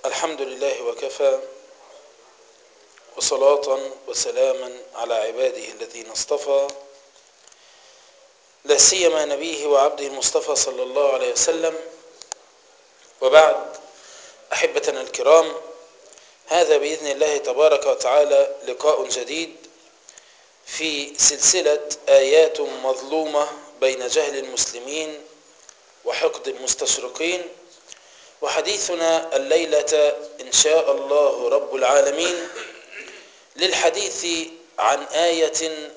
الحمد لله وكفى وصلاة وسلاما على عباده الذين اصطفى لا سيما نبيه وعبده المصطفى صلى الله عليه وسلم وبعد أحبتنا الكرام هذا بإذن الله تبارك وتعالى لقاء جديد في سلسلة آيات مظلومة بين جهل المسلمين وحقد المستشرقين وحديثنا الليلة إن شاء الله رب العالمين للحديث عن آية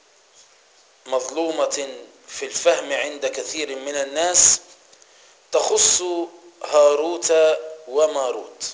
مظلومة في الفهم عند كثير من الناس تخص هاروت وماروت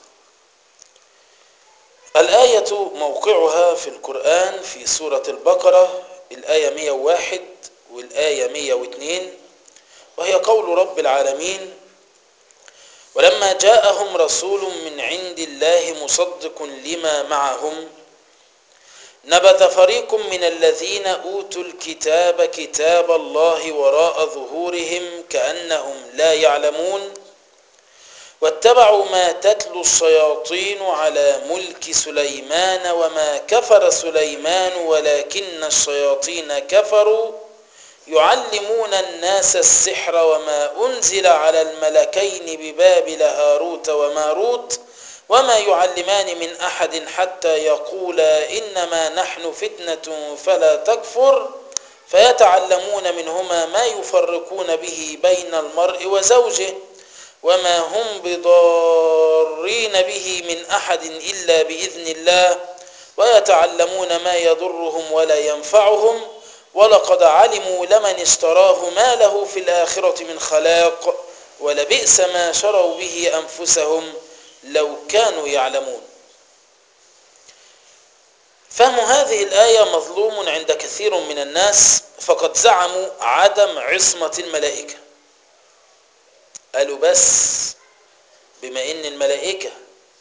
الآية موقعها في القرآن في سورة البقرة الآية 101 والآية 102 وهي قول رب العالمين ولما جاءهم رسول من عند الله مصدق لما معهم نبذ فريق من الذين أوتوا الكتاب كتاب الله وراء ظهورهم كأنهم لا يعلمون واتبعوا ما تتلو الشياطين على ملك سليمان وما كفر سليمان ولكن الشياطين كفروا يعلمون الناس السحر وما أنزل على الملكين ببابل هاروت وماروت وما يعلمان من أحد حتى يقولا إنما نحن فتنة فلا تكفر فيتعلمون منهما ما يفرقون به بين المرء وزوجه وما هم بضارين به من أحد إلا بإذن الله ويتعلمون ما يضرهم ولا ينفعهم ولقد علموا لمن اشتراه ما له في الآخرة من خلاق ولبئس ما شروا به أنفسهم لو كانوا يعلمون فهم هذه الآية مظلوم عند كثير من الناس فقد زعموا عدم عصمة الملائكة قالوا بس بما ان الملائكة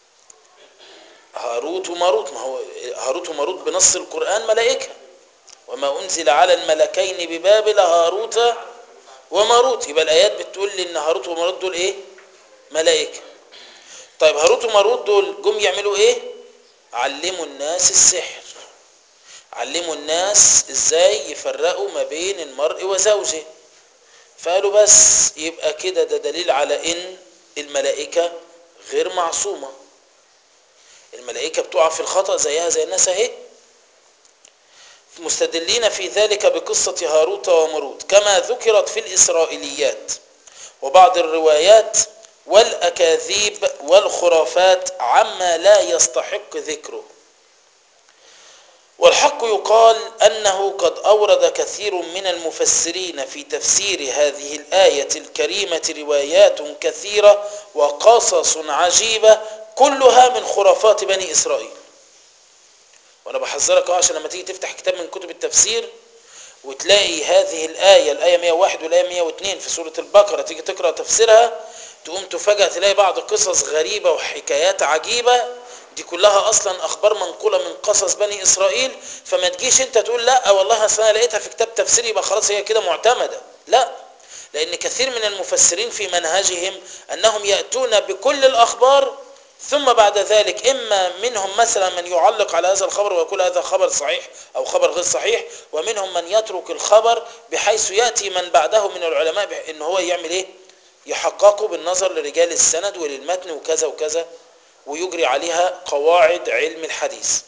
هاروت وماروت ما هو هاروت وماروت بنص القرآن ملائكة وما أنزل على الملكين ببابل هاروت وماروت يبقى الآيات بتقول لي إن هاروت وماروت دول إيه ملائكة طيب هاروت وماروت دول جم يعملوا إيه علموا الناس السحر علموا الناس إزاي يفرقوا ما بين المرء وزوجه فقالوا بس يبقى كده ده دليل على ان الملائكة غير معصومة الملائكة بتقع في الخطأ زيها زي الناس اهي مستدلين في ذلك بقصة هاروت وماروت كما ذكرت في الإسرائيليات وبعض الروايات والأكاذيب والخرافات عما لا يستحق ذكره والحق يقال أنه قد أورد كثير من المفسرين في تفسير هذه الآية الكريمة روايات كثيرة وقصص عجيبة كلها من خرافات بني إسرائيل وأنا بحذرك عشان لما تيجي تفتح كتاب من كتب التفسير وتلاقي هذه الآية الآية 101 والآية 102 في سورة البقرة تيجي تقرأ تفسيرها تقوم تفاجأ تلاقي بعض قصص غريبة وحكايات عجيبة دي كلها اصلا اخبار منقوله من قصص بني اسرائيل فما تجيش انت تقول لا والله اصل انا لقيتها في كتاب تفسير يبقى خلاص هي كده معتمده لا لان كثير من المفسرين في منهجهم انهم ياتون بكل الاخبار ثم بعد ذلك اما منهم مثلا من يعلق على هذا الخبر ويقول هذا خبر صحيح او خبر غير صحيح ومنهم من يترك الخبر بحيث ياتي من بعده من العلماء ان هو يعمل ايه يحققوا بالنظر لرجال السند وللمتن وكذا وكذا ويجري عليها قواعد علم الحديث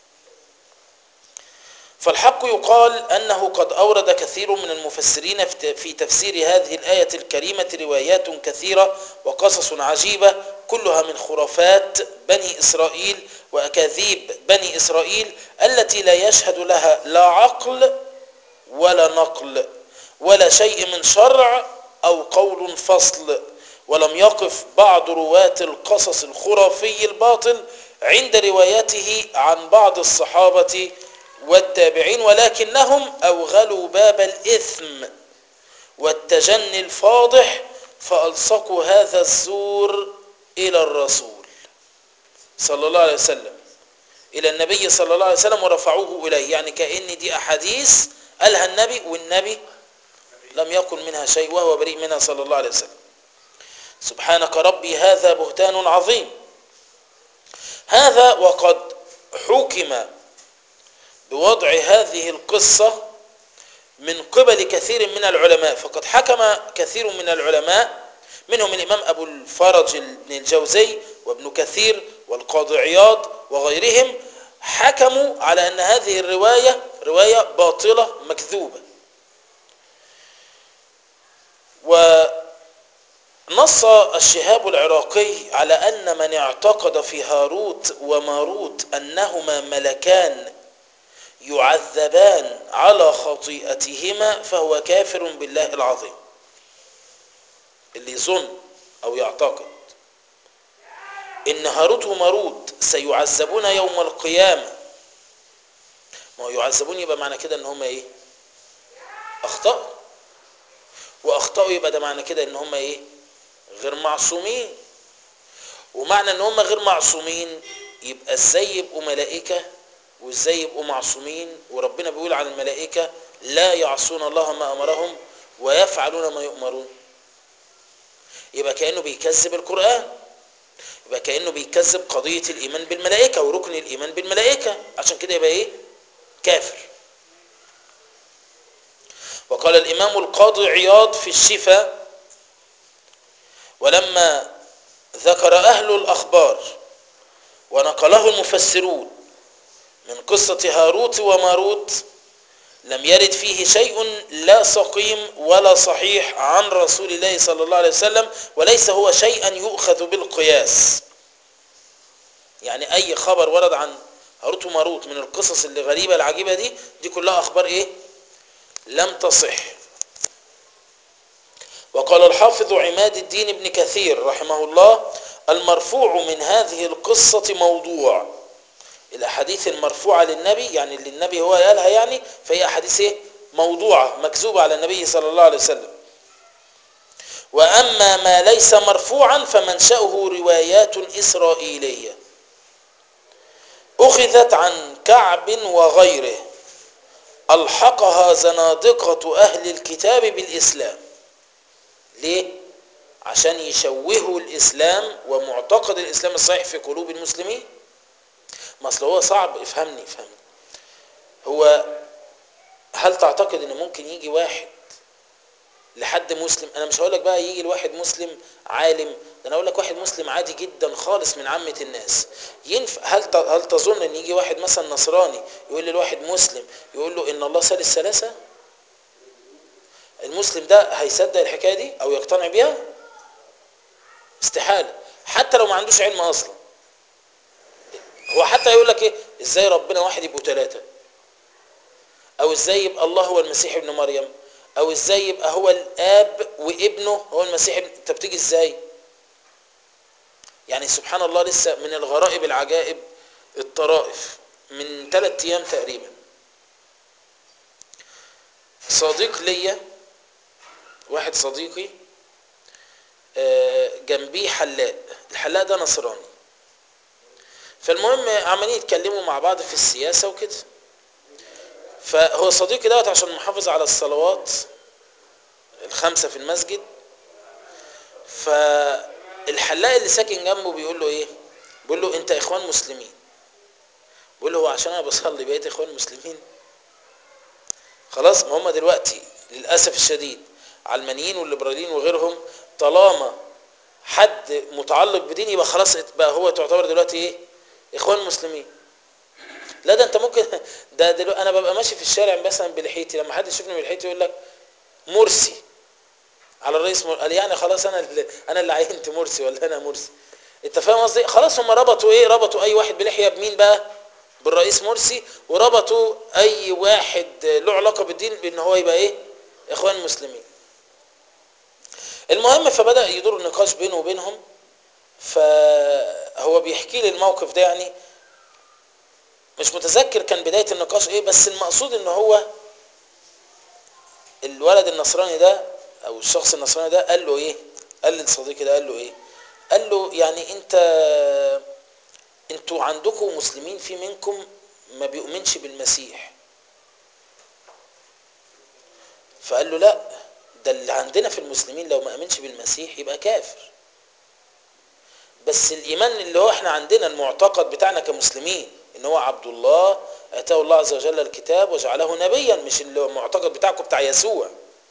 فالحق يقال أنه قد أورد كثير من المفسرين في تفسير هذه الآية الكريمة روايات كثيرة وقصص عجيبة كلها من خرافات بني إسرائيل وأكاذيب بني إسرائيل التي لا يشهد لها لا عقل ولا نقل ولا شيء من شرع أو قول فصل ولم يقف بعض رواة القصص الخرافي الباطل عند روايته عن بعض الصحابة والتابعين ولكنهم أوغلوا باب الإثم والتجني الفاضح فألصقوا هذا الزور إلى الرسول صلى الله عليه وسلم إلى النبي صلى الله عليه وسلم ورفعوه إليه يعني كأن دي أحاديث قالها النبي والنبي لم يقل منها شيء وهو بريء منها صلى الله عليه وسلم سبحانك ربي هذا بهتان عظيم هذا وقد حكم بوضع هذه القصة من قبل كثير من العلماء فقد حكم كثير من العلماء منهم الإمام أبو الفرج بن الجوزي وابن كثير والقاضي عياض وغيرهم حكموا على أن هذه الرواية رواية باطلة مكذوبة ونص الشهاب العراقي على أن من اعتقد في هاروت وماروت أنهما ملكان يعذبان على خطيئتهما فهو كافر بالله العظيم اللي يظن أو يعتقد إن هاروت وماروت سيعذبون يوم القيامة ما هو يعذبون يبقى معنى كده إن هم إيه أخطأوا وأخطأوا يبقى ده معنى كده إن هم إيه غير معصومين ومعنى إن هم غير معصومين يبقى إزاي يبقوا ملائكة وإزاي يبقوا معصومين وربنا بيقول عن الملائكة لا يعصون الله ما أمرهم ويفعلون ما يؤمرون يبقى كأنه بيكذب القرآن يبقى كأنه بيكذب قضية الإيمان بالملائكة وركن الإيمان بالملائكة عشان كده يبقى إيه كافر وقال الإمام القاضي عياض في الشفاء ولما ذكر أهل الأخبار ونقله المفسرون من قصة هاروت وماروت لم يرد فيه شيء لا سقيم ولا صحيح عن رسول الله صلى الله عليه وسلم وليس هو شيئا يؤخذ بالقياس يعني أي خبر ورد عن هاروت وماروت من القصص اللي غريبة العجيبة دي دي كلها أخبار إيه لم تصح وقال الحافظ عماد الدين بن كثير رحمه الله المرفوع من هذه القصة موضوع الأحاديث المرفوعة للنبي يعني اللي النبي هو قالها يعني فهي أحاديث إيه؟ موضوعة مكذوبة على النبي صلى الله عليه وسلم وأما ما ليس مرفوعا فمنشأه روايات إسرائيلية أخذت عن كعب وغيره ألحقها زنادقة أهل الكتاب بالإسلام ليه؟ عشان يشوهوا الإسلام ومعتقد الإسلام الصحيح في قلوب المسلمين ما اصل هو صعب افهمني افهمني هو هل تعتقد ان ممكن يجي واحد لحد مسلم انا مش هقول لك بقى يجي لواحد مسلم عالم ده انا اقول لك واحد مسلم عادي جدا خالص من عامه الناس ينفع هل هل تظن ان يجي واحد مثلا نصراني يقول لواحد مسلم يقول له ان الله ثالث ثلاثه المسلم ده هيصدق الحكايه دي او يقتنع بيها استحاله حتى لو ما عندوش علم اصلا هو حتى يقول لك ايه ازاي ربنا واحد يبقوا ثلاثه او ازاي يبقى الله هو المسيح ابن مريم او ازاي يبقى هو الاب وابنه هو المسيح ابن انت بتيجي ازاي يعني سبحان الله لسه من الغرائب العجائب الطرائف من ثلاث ايام تقريبا صديق ليا واحد صديقي جنبيه حلاق الحلاق ده نصراني فالمهم عمالين يتكلموا مع بعض في السياسة وكده فهو صديقي دوت عشان محافظ على الصلوات الخمسة في المسجد فالحلاق اللي ساكن جنبه بيقول له ايه بيقول له انت اخوان مسلمين بيقول له هو عشان انا بصلي بقيت اخوان مسلمين خلاص ما هم دلوقتي للاسف الشديد علمانيين والليبراليين وغيرهم طالما حد متعلق بدين يبقى خلاص بقى هو تعتبر دلوقتي ايه اخوان مسلمين لا ده انت ممكن ده دلوقتي انا ببقى ماشي في الشارع مثلا بلحيتي لما حد يشوفني بلحيتي يقول لك مرسي على الرئيس مر... قال يعني خلاص انا اللي انا اللي عينت مرسي ولا انا مرسي انت فاهم قصدي خلاص هم ربطوا ايه ربطوا اي واحد بلحيه بمين بقى بالرئيس مرسي وربطوا اي واحد له علاقه بالدين بان هو يبقى ايه اخوان مسلمين المهم فبدا يدور النقاش بينه وبينهم فهو بيحكي لي الموقف ده يعني مش متذكر كان بداية النقاش ايه بس المقصود ان هو الولد النصراني ده او الشخص النصراني ده قال له ايه قال لصديقي ده قال له ايه قال له يعني انت انتوا عندكم مسلمين في منكم ما بيؤمنش بالمسيح فقال له لا ده اللي عندنا في المسلمين لو ما امنش بالمسيح يبقى كافر بس الايمان اللي هو احنا عندنا المعتقد بتاعنا كمسلمين ان هو عبد الله اتاه الله عز وجل الكتاب وجعله نبيا مش المعتقد بتاعكم بتاع يسوع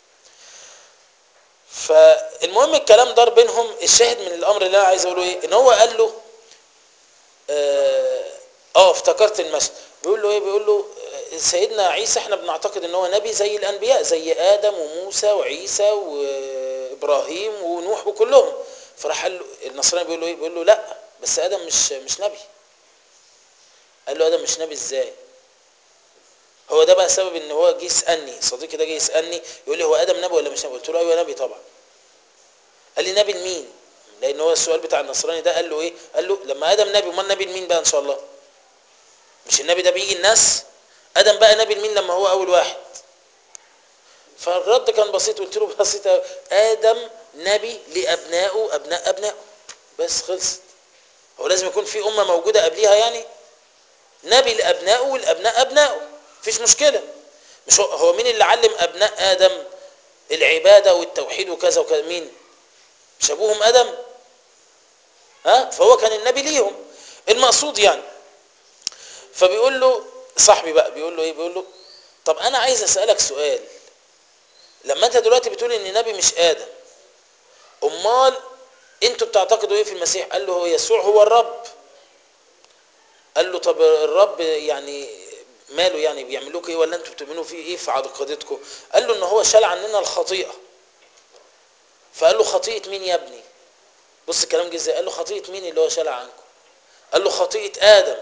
فالمهم الكلام دار بينهم الشاهد من الامر اللي انا عايز اقوله ايه ان هو قال له اه, آه افتكرت المشهد بيقول له ايه بيقول له آه، سيدنا عيسى احنا بنعتقد ان هو نبي زي الانبياء زي ادم وموسى وعيسى وابراهيم ونوح وكلهم فراح قال له النصراني بيقول له ايه بيقول له لا بس ادم مش مش نبي قال له ادم مش نبي ازاي هو ده بقى سبب ان هو جه يسالني صديقي ده جه يسالني يقول لي هو ادم نبي ولا مش نبي قلت له ايوه نبي طبعا قال لي نبي لمين لان هو السؤال بتاع النصراني ده قال له ايه قال له لما ادم نبي امال نبي لمين بقى ان شاء الله مش النبي ده بيجي الناس ادم بقى نبي لمين لما هو اول واحد فالرد كان بسيط قلت له بسيط أوي. ادم نبي لابنائه ابناء ابنائه بس خلصت هو لازم يكون في امه موجوده قبليها يعني نبي لابنائه والابناء ابنائه مفيش مشكله مش هو, هو مين اللي علم ابناء ادم العباده والتوحيد وكذا وكذا مين مش ابوهم ادم ها فهو كان النبي ليهم المقصود يعني فبيقول له صاحبي بقى بيقول له ايه بيقول له طب انا عايز اسالك سؤال لما انت دلوقتي بتقول ان النبي مش ادم امال انتوا بتعتقدوا ايه في المسيح قال له هو يسوع هو الرب قال له طب الرب يعني ماله يعني بيعمل لكم ايه ولا انتوا بتؤمنوا فيه ايه في عقيدتكم قال له ان هو شال عننا الخطيئه فقال له خطيئه مين يا ابني بص الكلام جه ازاي قال له خطيئه مين اللي هو شالها عنكم قال له خطيئه ادم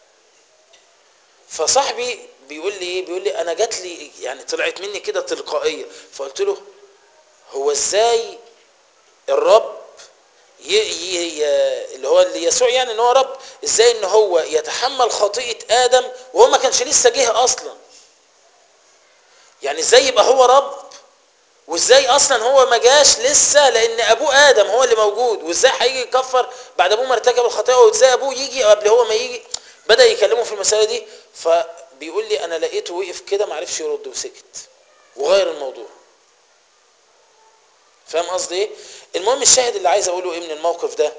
فصاحبي بيقول لي ايه بيقول لي انا جات لي يعني طلعت مني كده تلقائيه فقلت له هو ازاي الرب ي... ي... اللي هو اللي يسوع يعني ان هو رب ازاي ان هو يتحمل خطيئه ادم وهو ما كانش لسه جه اصلا يعني ازاي يبقى هو رب وازاي اصلا هو ما جاش لسه لان ابوه ادم هو اللي موجود وازاي هيجي يكفر بعد ابوه ما ارتكب الخطيئه وازاي ابوه يجي قبل هو ما يجي بدا يكلمه في المساله دي فبيقول لي انا لقيته وقف كده ما عرفش يرد وسكت وغير الموضوع فاهم قصدي ايه المهم الشاهد اللي عايز اقوله ايه من الموقف ده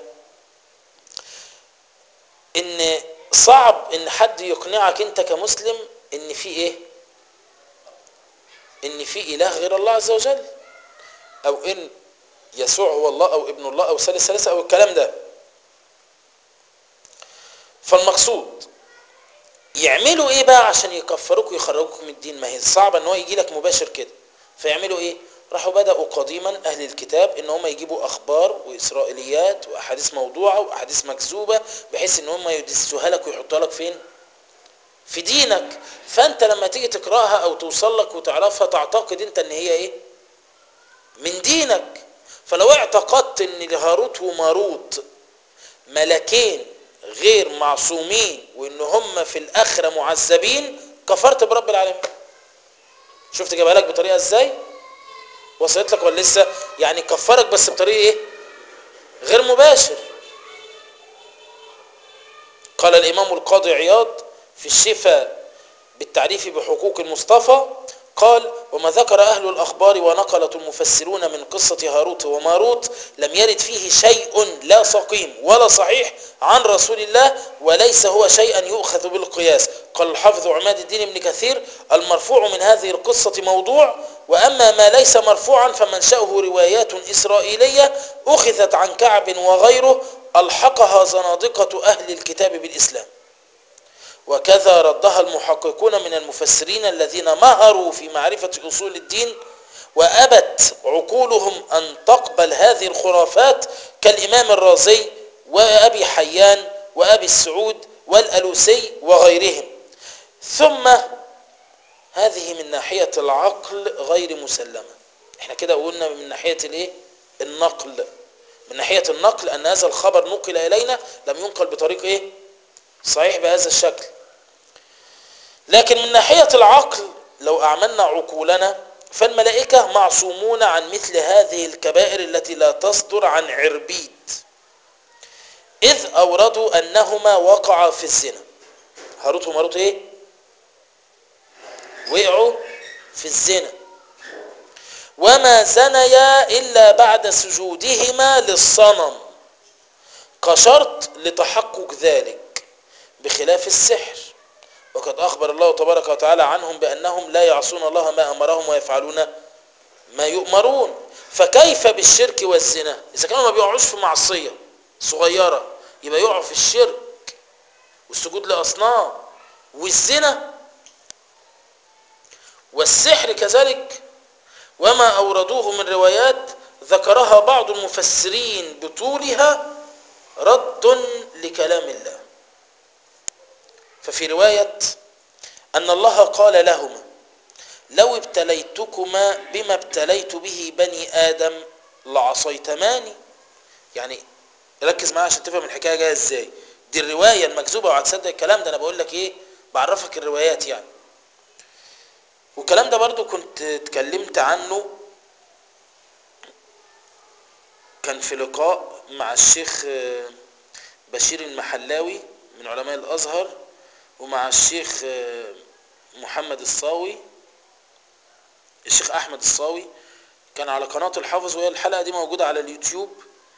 ان صعب ان حد يقنعك انت كمسلم ان في ايه ان في اله غير الله عز وجل او ان يسوع هو الله او ابن الله او ثالث ثلاثة او الكلام ده فالمقصود يعملوا ايه بقى عشان يكفروك ويخرجوك من الدين ما هي صعبه ان هو يجي لك مباشر كده فيعملوا ايه راحوا بداوا قديما اهل الكتاب ان هم يجيبوا اخبار واسرائيليات واحاديث موضوعه واحاديث مكذوبه بحيث ان هم يدسوها لك ويحطوها لك فين في دينك فانت لما تيجي تقراها او توصل لك وتعرفها تعتقد انت ان هي ايه من دينك فلو اعتقدت ان هاروت وماروت ملكين غير معصومين وان هم في الاخره معذبين كفرت برب العالمين شفت جابها لك بطريقه ازاي وصلت لك ولا لسه يعني كفرك بس بطريقه ايه غير مباشر قال الامام القاضي عياض في الشفاء بالتعريف بحقوق المصطفى قال وما ذكر أهل الأخبار ونقلت المفسرون من قصة هاروت وماروت لم يرد فيه شيء لا سقيم ولا صحيح عن رسول الله وليس هو شيئا يؤخذ بالقياس قال الحافظ عماد الدين بن كثير المرفوع من هذه القصة موضوع وأما ما ليس مرفوعا فمنشأه روايات إسرائيلية أخذت عن كعب وغيره ألحقها زنادقة أهل الكتاب بالإسلام وكذا ردها المحققون من المفسرين الذين مهروا في معرفة أصول الدين وأبت عقولهم أن تقبل هذه الخرافات كالإمام الرازي وأبي حيان وأبي السعود والألوسي وغيرهم ثم هذه من ناحية العقل غير مسلمة احنا كده قلنا من ناحية الايه النقل من ناحية النقل أن هذا الخبر نقل إلينا لم ينقل بطريق ايه صحيح بهذا الشكل لكن من ناحية العقل لو أعملنا عقولنا فالملائكة معصومون عن مثل هذه الكبائر التي لا تصدر عن عربيد إذ أوردوا أنهما وقعا في الزنا هاروت وماروت إيه؟ وقعوا في الزنا وما زنيا إلا بعد سجودهما للصنم كشرط لتحقق ذلك بخلاف السحر وقد أخبر الله تبارك وتعالى عنهم بأنهم لا يعصون الله ما أمرهم ويفعلون ما يؤمرون فكيف بالشرك والزنا إذا كانوا ما بيقعوش في معصية صغيرة يبقى يقعوا في الشرك والسجود لأصنام والزنا والسحر كذلك وما أوردوه من روايات ذكرها بعض المفسرين بطولها رد لكلام الله ففي رواية أن الله قال لهما لو ابتليتكما بما ابتليت به بني آدم لعصيتماني يعني ركز معايا عشان تفهم الحكاية جاية ازاي دي الرواية المكذوبة وهتصدق الكلام ده أنا بقول لك إيه بعرفك الروايات يعني والكلام ده برضو كنت اتكلمت عنه كان في لقاء مع الشيخ بشير المحلاوي من علماء الأزهر ومع الشيخ محمد الصاوي الشيخ أحمد الصاوي كان على قناة الحافظ وهي الحلقة دي موجودة على اليوتيوب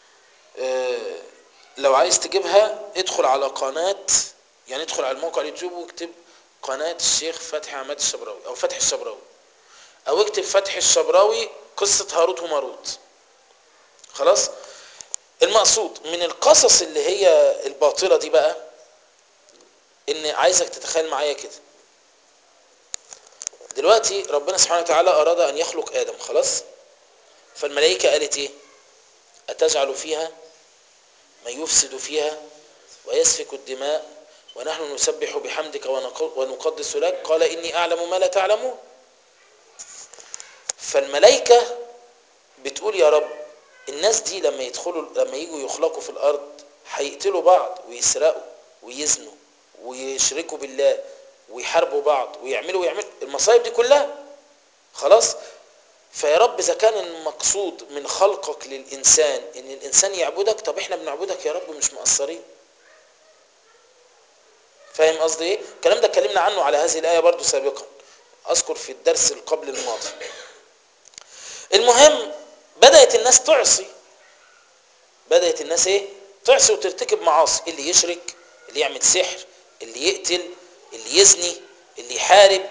لو عايز تجيبها ادخل على قناة يعني ادخل على الموقع اليوتيوب واكتب قناة الشيخ فتحي عماد الشبراوي أو فتح الشبراوي أو اكتب فتح الشبراوي قصة هاروت وماروت خلاص المقصود من القصص اللي هي الباطلة دي بقى ان عايزك تتخيل معايا كده دلوقتي ربنا سبحانه وتعالى اراد ان يخلق ادم خلاص فالملائكة قالت ايه اتجعل فيها من يفسد فيها ويسفك الدماء ونحن نسبح بحمدك ونقدس لك قال اني اعلم ما لا تعلمون فالملائكة بتقول يا رب الناس دي لما يدخلوا لما يجوا يخلقوا في الارض هيقتلوا بعض ويسرقوا ويزنوا ويشركوا بالله ويحاربوا بعض ويعملوا ويعملوا المصايب دي كلها خلاص فيا رب اذا كان المقصود من خلقك للانسان ان الانسان يعبدك طب احنا بنعبدك يا رب مش مقصرين فاهم قصدي ايه الكلام ده اتكلمنا عنه على هذه الايه برضو سابقا اذكر في الدرس القبل الماضي المهم بدات الناس تعصي بدات الناس ايه تعصي وترتكب معاصي اللي يشرك اللي يعمل سحر اللي يقتل اللي يزني اللي يحارب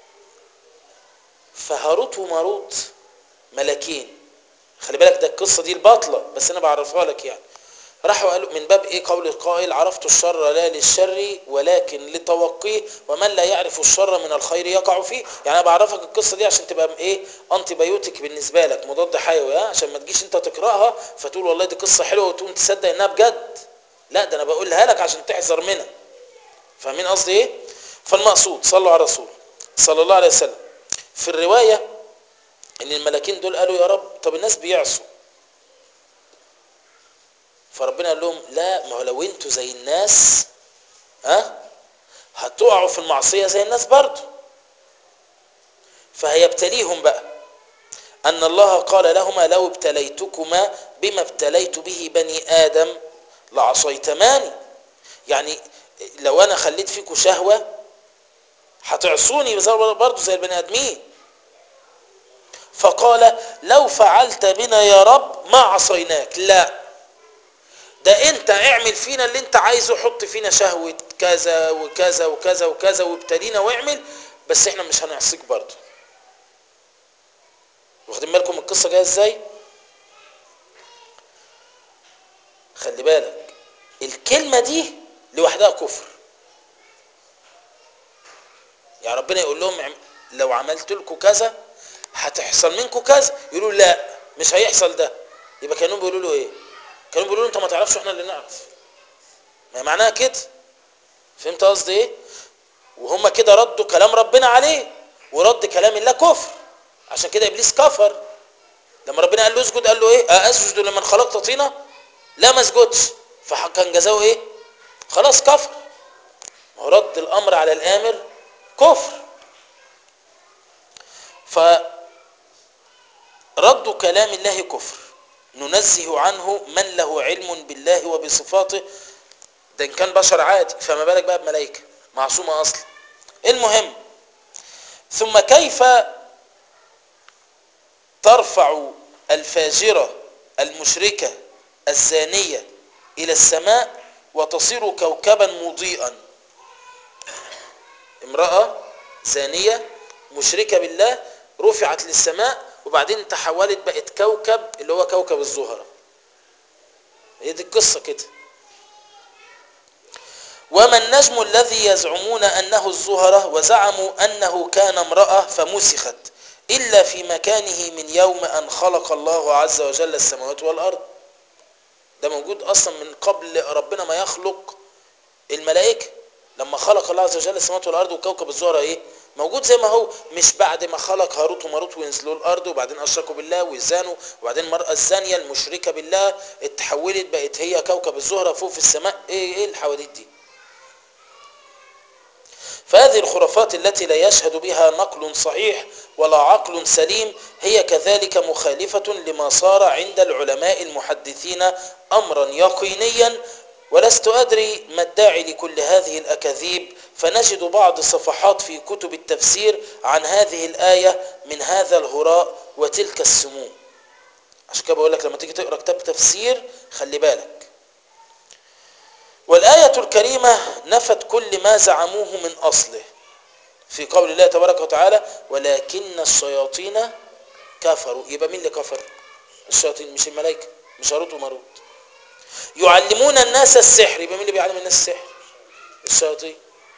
فهاروت وماروت ملكين خلي بالك ده القصة دي الباطلة بس انا بعرفها لك يعني راحوا قالوا من باب ايه قول القائل عرفت الشر لا للشر ولكن لتوقيه ومن لا يعرف الشر من الخير يقع فيه يعني انا بعرفك القصة دي عشان تبقى ايه انتي بايوتيك بالنسبة لك مضاد حيوي ها عشان ما تجيش انت تقرأها فتقول والله دي قصة حلوة وتقوم تصدق انها بجد لا ده انا بقولها لك عشان تحذر منها فاهمين قصدي ايه فالمقصود صلوا على الرسول صلى الله عليه وسلم في الرواية ان الملاكين دول قالوا يا رب طب الناس بيعصوا فربنا قال لهم لا ما هو لو انتوا زي الناس ها هتقعوا في المعصية زي الناس برضو فهيبتليهم بقى أن الله قال لهما لو ابتليتكما بما ابتليت به بني آدم لعصيتماني يعني لو أنا خليت فيكم شهوة هتعصوني برضو زي البني آدمين فقال لو فعلت بنا يا رب ما عصيناك لا ده انت اعمل فينا اللي انت عايزه حط فينا شهوة كذا وكذا وكذا وكذا وابتلينا واعمل بس احنا مش هنعصيك برضه واخدين بالكم القصة جاية ازاي خلي بالك الكلمة دي لوحدها كفر يعني ربنا يقول لهم لو عملت لكم كذا هتحصل منكم كذا يقولوا لا مش هيحصل ده يبقى كانوا بيقولوا له ايه كانوا بيقولوا له انت ما تعرفش احنا اللي نعرف ما معناها كده فهمت قصدي ايه وهم كده ردوا كلام ربنا عليه ورد كلام الله كفر عشان كده ابليس كفر لما ربنا قال له اسجد قال له ايه اسجد لمن خلقت طينه لا ما اسجدش فكان جزاؤه ايه خلاص كفر ورد الامر على الامر كفر فرد كلام الله كفر ننزه عنه من له علم بالله وبصفاته ده ان كان بشر عادي فما بالك بقى بملائكه معصومه اصلا المهم ثم كيف ترفع الفاجره المشركه الزانيه إلى السماء وتصير كوكبا مضيئا امرأة زانية مشركة بالله رفعت للسماء وبعدين تحولت بقت كوكب اللي هو كوكب الزهرة هي دي القصة كده وما النجم الذي يزعمون أنه الزهرة وزعموا أنه كان امرأة فمسخت إلا في مكانه من يوم أن خلق الله عز وجل السماوات والأرض ده موجود أصلا من قبل ربنا ما يخلق الملائكة لما خلق الله عز وجل السماوات والأرض وكوكب الزهرة إيه موجود زي ما هو مش بعد ما خلق هاروت وماروت وينزلوا الأرض وبعدين أشركوا بالله ويزانوا وبعدين المرأة الزانية المشركة بالله اتحولت بقت هي كوكب الزهرة فوق في السماء إيه إيه الحواديت دي فهذه الخرافات التي لا يشهد بها نقل صحيح ولا عقل سليم هي كذلك مخالفة لما صار عند العلماء المحدثين أمرا يقينيا ولست أدري ما الداعي لكل هذه الأكاذيب فنجد بعض صفحات في كتب التفسير عن هذه الآية من هذا الهراء وتلك السموم عشان كده بقول لك لما تيجي تقرا كتاب تفسير خلي بالك والآية الكريمة نفت كل ما زعموه من أصله في قول الله تبارك وتعالى ولكن الشياطين كفروا يبقى مين اللي كفر الشياطين مش الملائكة مش هاروت وماروت يعلمون الناس السحر يبقى مين اللي بيعلم الناس السحر الشياطين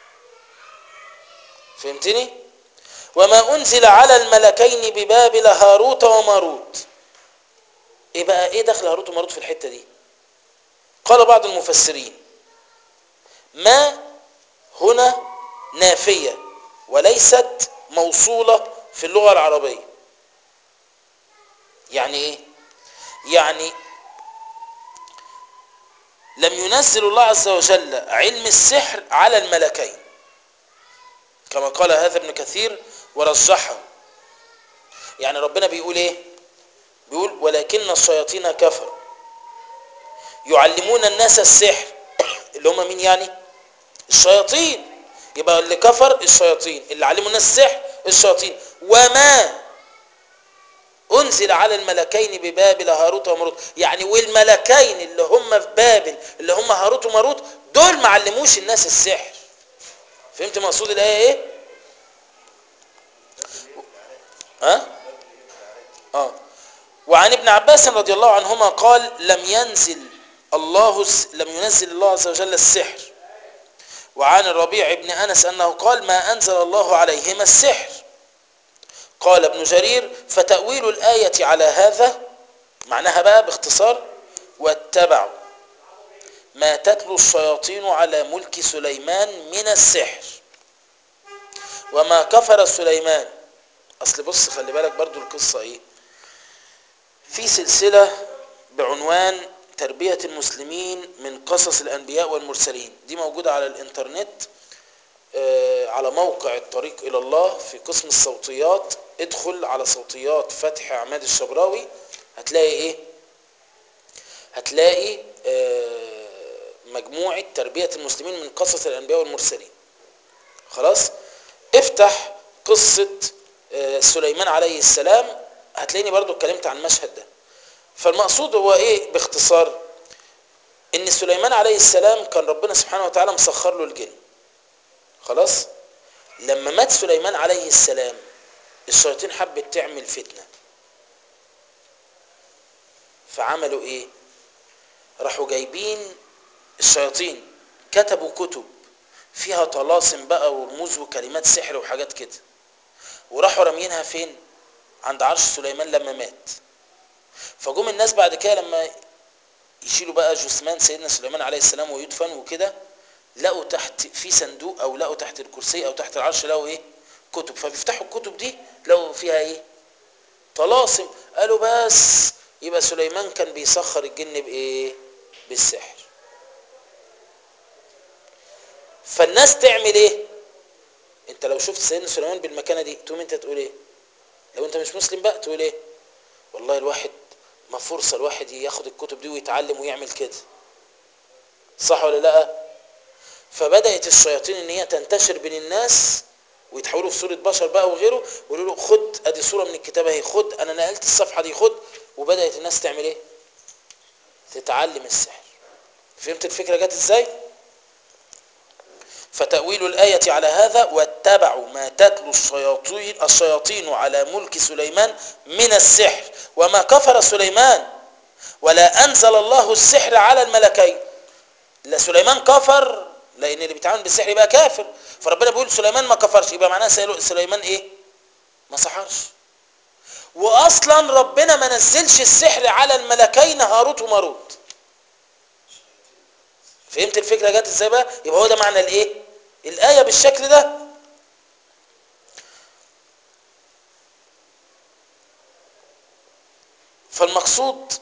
فهمتني وما أنزل على الملكين ببابل هاروت وماروت ايه بقى ايه دخل هاروت وماروت في الحتة دي قال بعض المفسرين ما هنا نافية وليست موصولة في اللغة العربية يعني ايه يعني لم ينزل الله عز وجل علم السحر على الملكين كما قال هذا ابن كثير ورجحه يعني ربنا بيقول ايه بيقول ولكن الشياطين كفروا يعلمون الناس السحر اللي هم مين يعني الشياطين يبقى اللي كفر الشياطين اللي علموا الناس السحر الشياطين وما انزل على الملكين ببابل هاروت وماروت يعني والملكين اللي هم في بابل اللي هم هاروت وماروت دول ما علموش الناس السحر فهمت مقصود الايه ايه ها اه وعن ابن عباس رضي الله عنهما قال لم ينزل الله لم ينزل الله عز وجل السحر وعن الربيع بن أنس أنه قال ما أنزل الله عليهما السحر قال ابن جرير فتأويل الآية على هذا معناها بقى باختصار واتبعوا ما تتلو الشياطين على ملك سليمان من السحر وما كفر سليمان أصل بص خلي بالك برضو القصة إيه في سلسلة بعنوان تربية المسلمين من قصص الأنبياء والمرسلين دي موجودة على الإنترنت على موقع الطريق إلى الله في قسم الصوتيات ادخل على صوتيات فتح عماد الشبراوي هتلاقي ايه هتلاقي مجموعة تربية المسلمين من قصص الأنبياء والمرسلين خلاص افتح قصة سليمان عليه السلام هتلاقيني برضو اتكلمت عن المشهد ده فالمقصود هو ايه باختصار ان سليمان عليه السلام كان ربنا سبحانه وتعالى مسخر له الجن خلاص لما مات سليمان عليه السلام الشياطين حبت تعمل فتنة فعملوا ايه راحوا جايبين الشياطين كتبوا كتب فيها طلاسم بقى ورموز وكلمات سحر وحاجات كده وراحوا رامينها فين عند عرش سليمان لما مات فجم الناس بعد كده لما يشيلوا بقى جثمان سيدنا سليمان عليه السلام ويدفن وكده لقوا تحت في صندوق او لقوا تحت الكرسي او تحت العرش لقوا ايه كتب فبيفتحوا الكتب دي لقوا فيها ايه طلاسم قالوا بس يبقى سليمان كان بيسخر الجن بايه بالسحر فالناس تعمل ايه انت لو شفت سيدنا سليمان بالمكانه دي تقوم انت تقول ايه لو انت مش مسلم بقى تقول ايه والله الواحد ما فرصه الواحد ياخد الكتب دي ويتعلم ويعمل كده صح ولا لا فبدات الشياطين ان هي تنتشر بين الناس ويتحولوا في صوره بشر بقى وغيره ويقولوا له خد ادي صوره من الكتاب اهي خد انا نقلت الصفحه دي خد وبدات الناس تعمل ايه تتعلم السحر فهمت الفكرة جت ازاي فتأويل الآية على هذا واتبعوا ما تتلو الشياطين, الشياطين على ملك سليمان من السحر وما كفر سليمان ولا أنزل الله السحر على الملكين لا سليمان كفر لأن اللي بيتعامل بالسحر يبقى كافر فربنا بيقول سليمان ما كفرش يبقى معناها سليمان ايه ما سحرش واصلا ربنا ما نزلش السحر على الملكين هاروت وماروت فهمت الفكره جت ازاي بقى يبقى هو ده معنى الايه الايه بالشكل ده فالمقصود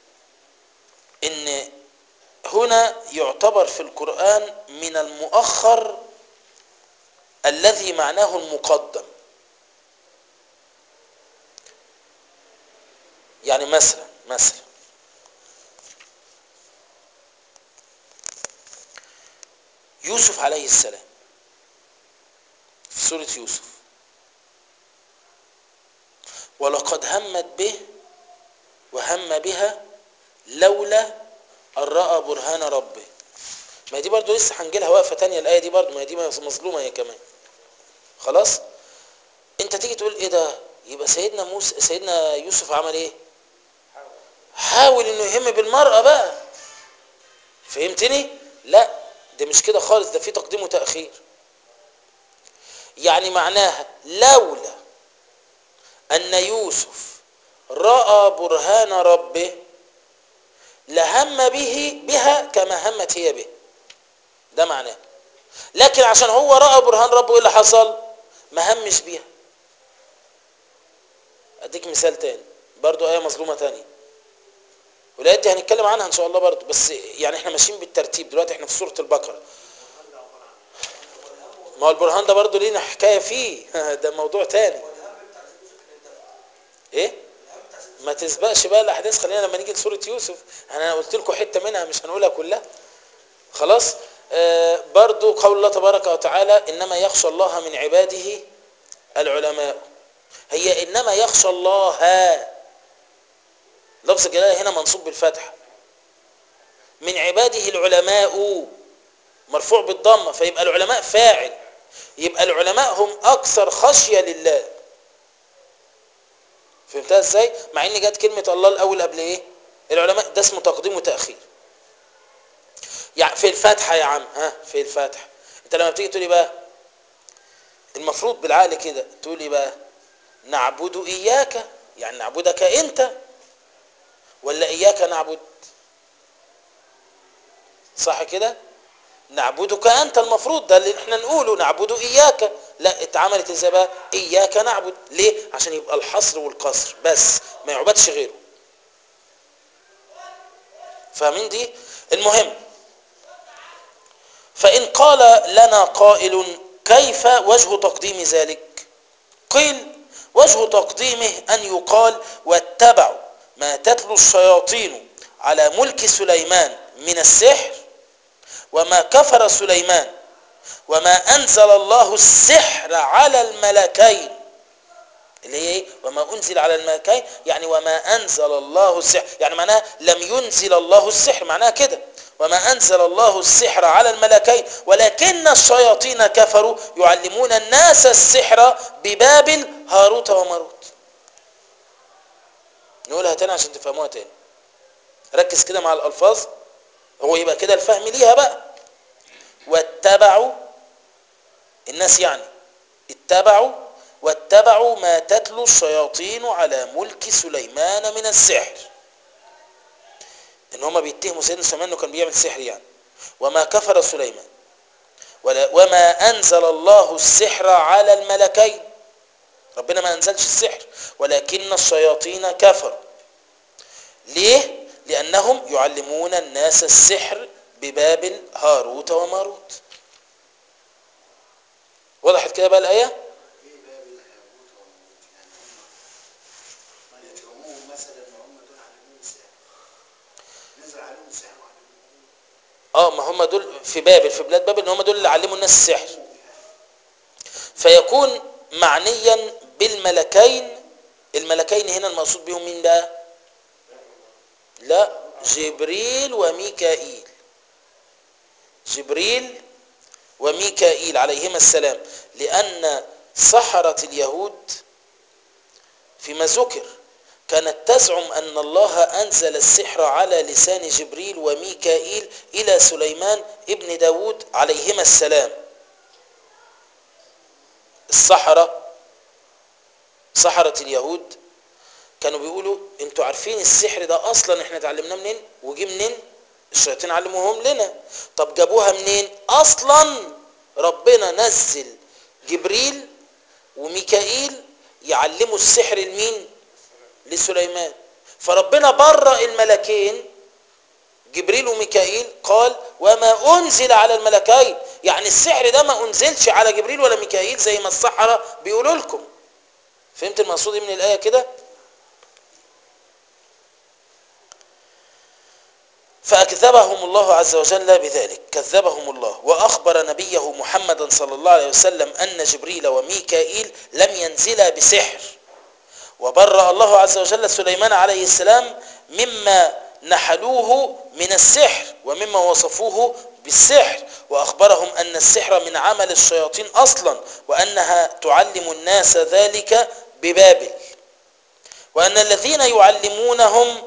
ان هنا يعتبر في القران من المؤخر الذي معناه المقدم يعني مثلا مثلا يوسف عليه السلام في سورة يوسف ولقد همت به وهم بها لولا أن رأى برهان ربه ما دي برضو لسه هنجيلها وقفة تانية الآية دي برضو ما دي مظلومة هي كمان خلاص انت تيجي تقول ايه ده يبقى سيدنا موسى سيدنا يوسف عمل ايه حاول انه يهم بالمرأة بقى فهمتني لا ده مش كده خالص ده في تقديم وتأخير يعني معناها لولا ان يوسف رأى برهان ربه لهم به بها كما همت هي به ده معناه لكن عشان هو رأى برهان ربه ايه اللي حصل ما همش بيها اديك مثال تاني برضو ايه مظلومة تانية والآيات دي هنتكلم عنها ان شاء الله برضو بس يعني احنا ماشيين بالترتيب دلوقتي احنا في سورة البقرة ما هو البرهان ده برضو لينا حكاية فيه ده موضوع تاني ايه ما تسبقش بقى الاحداث خلينا لما نيجي لسورة يوسف انا قلت لكم حتة منها مش هنقولها كلها خلاص آه برضو قول الله تبارك وتعالى انما يخشى الله من عباده العلماء هي انما يخشى الله لفظ الجلاله هنا منصوب بالفتح من عباده العلماء مرفوع بالضمه فيبقى العلماء فاعل يبقى العلماء هم اكثر خشيه لله فهمتها ازاي مع ان جت كلمه الله الاول قبل ايه العلماء ده اسمه تقديم وتاخير يعني في الفاتحه يا عم ها في الفاتحه انت لما بتيجي تقولي بقى المفروض بالعقل كده تقولي بقى نعبد اياك يعني نعبدك انت ولا اياك نعبد صح كده نعبدك انت المفروض ده اللي احنا نقوله نعبد اياك لا اتعملت ازاي بقى اياك نعبد ليه عشان يبقى الحصر والقصر بس ما يعبدش غيره فاهمين دي المهم فان قال لنا قائل كيف وجه تقديم ذلك قيل وجه تقديمه ان يقال واتبعوا ما تتلو الشياطين على ملك سليمان من السحر وما كفر سليمان وما أنزل الله السحر على الملكين اللي هي ايه وما أنزل على الملكين يعني وما أنزل الله السحر يعني معناها لم ينزل الله السحر معناها كده وما أنزل الله السحر على الملكين ولكن الشياطين كفروا يعلمون الناس السحر ببابل هاروت وماروت نقولها تاني عشان تفهموها تاني ركز كده مع الألفاظ هو يبقى كده الفهم ليها بقى واتبعوا الناس يعني اتبعوا واتبعوا ما تتلو الشياطين على ملك سليمان من السحر ان هم بيتهموا سيدنا سليمان انه كان بيعمل سحر يعني وما كفر سليمان ولا وما انزل الله السحر على الملكين ربنا ما انزلش السحر ولكن الشياطين كفروا ليه لانهم يعلمون الناس السحر ببابل هاروت وماروت وضحت كده بقى الايه ايه باب الهابوت والماروت يعني هم ما يتهموهم مثلا ان هم دول علموهم السحر نزل عليهم السحر وعلموهم اه ما هم دول في بابل في بلاد بابل ان هم دول اللي علموا الناس السحر فيكون معنيا بالملكين الملكين هنا المقصود بهم مين بقى لا جبريل وميكائيل جبريل وميكائيل عليهما السلام لأن سحرة اليهود فيما ذكر كانت تزعم أن الله أنزل السحر على لسان جبريل وميكائيل إلى سليمان ابن داود عليهما السلام السحرة سحرة اليهود كانوا بيقولوا انتوا عارفين السحر ده اصلا احنا اتعلمناه منين وجي منين الشياطين علموهم لنا طب جابوها منين اصلا ربنا نزل جبريل وميكائيل يعلموا السحر لمين لسليمان فربنا برأ الملكين جبريل وميكائيل قال وما انزل على الملكين يعني السحر ده ما انزلش على جبريل ولا ميكائيل زي ما السحرة بيقولوا لكم فهمت المقصود من الآية كده فأكذبهم الله عز وجل بذلك كذبهم الله وأخبر نبيه محمدا صلى الله عليه وسلم أن جبريل وميكائيل لم ينزلا بسحر وبرأ الله عز وجل سليمان عليه السلام مما نحلوه من السحر ومما وصفوه بالسحر وأخبرهم أن السحر من عمل الشياطين أصلا وأنها تعلم الناس ذلك ببابل وأن الذين يعلمونهم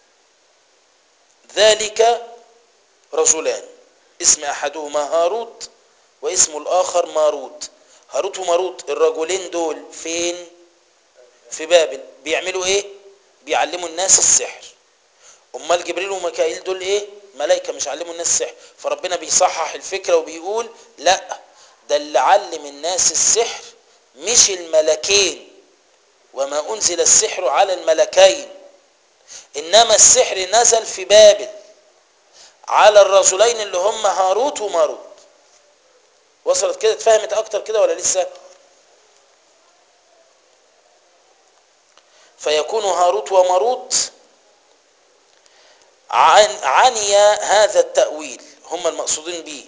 ذلك رجلان اسم أحدهما هاروت واسم الآخر ماروت هاروت وماروت الرجلين دول فين في بابل بيعملوا ايه بيعلموا الناس السحر امال جبريل وميكائيل دول ايه ملائكه مش علموا الناس السحر فربنا بيصحح الفكره وبيقول لا ده اللي علم الناس السحر مش الملكين وما انزل السحر على الملكين انما السحر نزل في بابل على الرجلين اللي هم هاروت وماروت وصلت كده اتفهمت اكتر كده ولا لسه فيكون هاروت وماروت عن عني هذا التأويل هم المقصودين به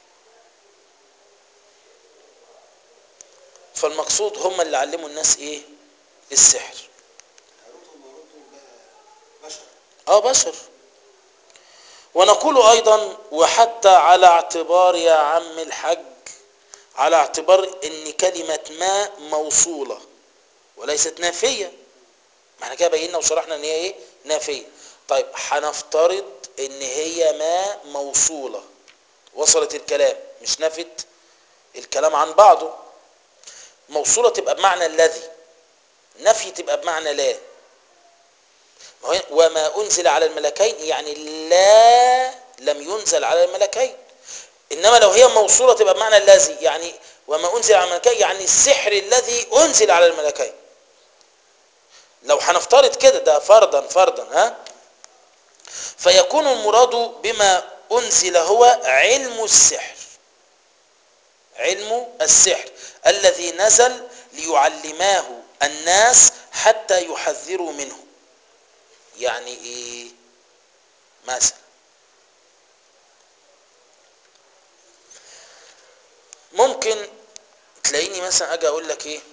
فالمقصود هم اللي علموا الناس ايه السحر هاروت وماروت دول بقى بشر اه بشر ونقول ايضا وحتى على اعتبار يا عم الحج على اعتبار ان كلمة ما موصولة وليست نافية ما احنا كده بينا وشرحنا ان هي ايه نافية طيب هنفترض ان هي ما موصولة وصلت الكلام مش نفت الكلام عن بعضه موصولة تبقى بمعنى الذي نفي تبقى بمعنى لا وما أنزل على الملكين يعني لا لم ينزل على الملكين إنما لو هي موصولة تبقى بمعنى الذي يعني وما أنزل على الملكين يعني السحر الذي أنزل على الملكين لو هنفترض كده ده فرضا فرضا ها فيكون المراد بما أنزل هو علم السحر علم السحر الذي نزل ليعلماه الناس حتى يحذروا منه يعني ايه مثلا ممكن تلاقيني مثلا اجي اقول لك ايه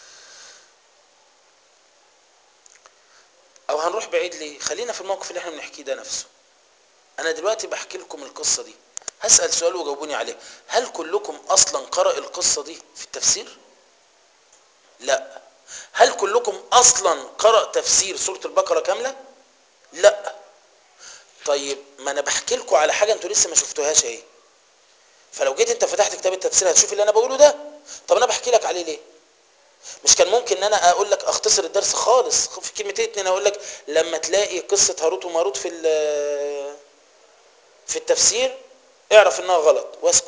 او هنروح بعيد ليه خلينا في الموقف اللي احنا بنحكيه ده نفسه انا دلوقتي بحكي لكم القصة دي هسأل سؤال وجاوبوني عليه هل كلكم اصلا قرأ القصة دي في التفسير لا هل كلكم اصلا قرأ تفسير سورة البقرة كاملة لا طيب ما انا بحكي لكم على حاجة انتوا لسه ما شفتوهاش اهي فلو جيت انت فتحت كتاب التفسير هتشوف اللي انا بقوله ده طب انا بحكي لك عليه ليه مش كان ممكن ان انا اقول لك اختصر الدرس خالص في كلمتين اتنين اقول لك لما تلاقي قصة هاروت وماروت في في التفسير اعرف انها غلط واسكت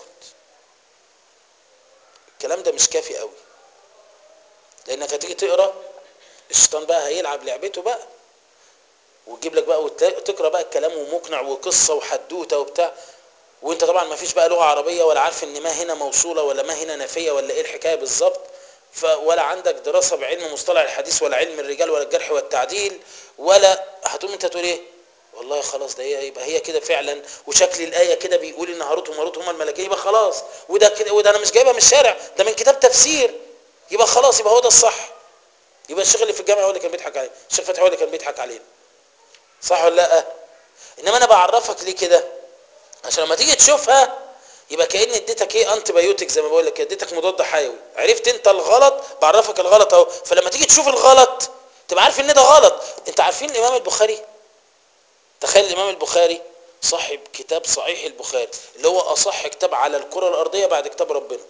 الكلام ده مش كافي قوي لانك هتيجي تقرا الشيطان بقى هيلعب لعبته بقى وتجيب لك بقى وتقرا بقى الكلام ومقنع وقصه وحدوته وبتاع وانت طبعا ما فيش بقى لغه عربيه ولا عارف ان ما هنا موصوله ولا ما هنا نافيه ولا ايه الحكايه بالظبط ولا عندك دراسه بعلم مصطلح الحديث ولا علم الرجال ولا الجرح والتعديل ولا هتقوم انت تقول ايه والله خلاص ده هي يبقى هي كده فعلا وشكل الايه كده بيقول ان هاروت وماروت هما الملكين يبقى خلاص وده كده وده انا مش جايبها من الشارع ده من كتاب تفسير يبقى خلاص يبقى هو ده الصح يبقى الشيخ اللي في الجامعه هو اللي كان بيضحك علينا الشيخ فتحي هو اللي كان بيضحك علينا صح ولا لا انما انا بعرفك ليه كده عشان لما تيجي تشوفها يبقى كاني اديتك ايه انتي بايوتيك زي ما بقول لك اديتك مضاد حيوي عرفت انت الغلط بعرفك الغلط اهو فلما تيجي تشوف الغلط تبقى عارف ان ده غلط انت عارفين الامام البخاري تخيل الامام البخاري صاحب كتاب صحيح البخاري اللي هو اصح كتاب على الكره الارضيه بعد كتاب ربنا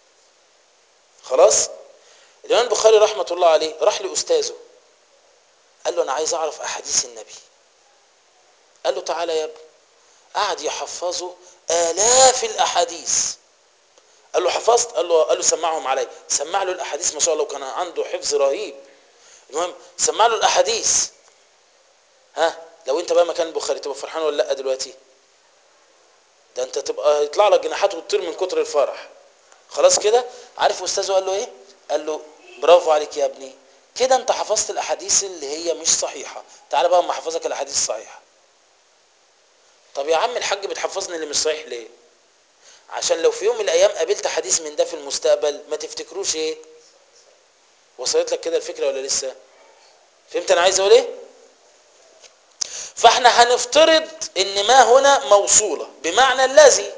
خلاص الامام البخاري رحمه الله عليه راح لاستاذه قال له انا عايز اعرف احاديث النبي قال له تعالى يا ابني قعد يحفظه آلاف الأحاديث قال له حفظت قال له قال له سمعهم علي سمع له الأحاديث ما شاء الله وكان عنده حفظ رهيب المهم سمع له الأحاديث ها لو انت بقى مكان البخاري تبقى فرحان ولا لا دلوقتي ده انت تبقى يطلع لك جناحات وتطير من كتر الفرح خلاص كده عارف استاذه قال له ايه قال له برافو عليك يا ابني كده انت حفظت الاحاديث اللي هي مش صحيحه تعالى بقى اما احفظك الاحاديث الصحيحه طب يا عم الحاج بتحفظني اللي مش صحيح ليه عشان لو في يوم من الايام قابلت حديث من ده في المستقبل ما تفتكروش ايه وصلت لك كده الفكره ولا لسه فهمت انا عايز اقول ايه فاحنا هنفترض ان ما هنا موصوله بمعنى الذي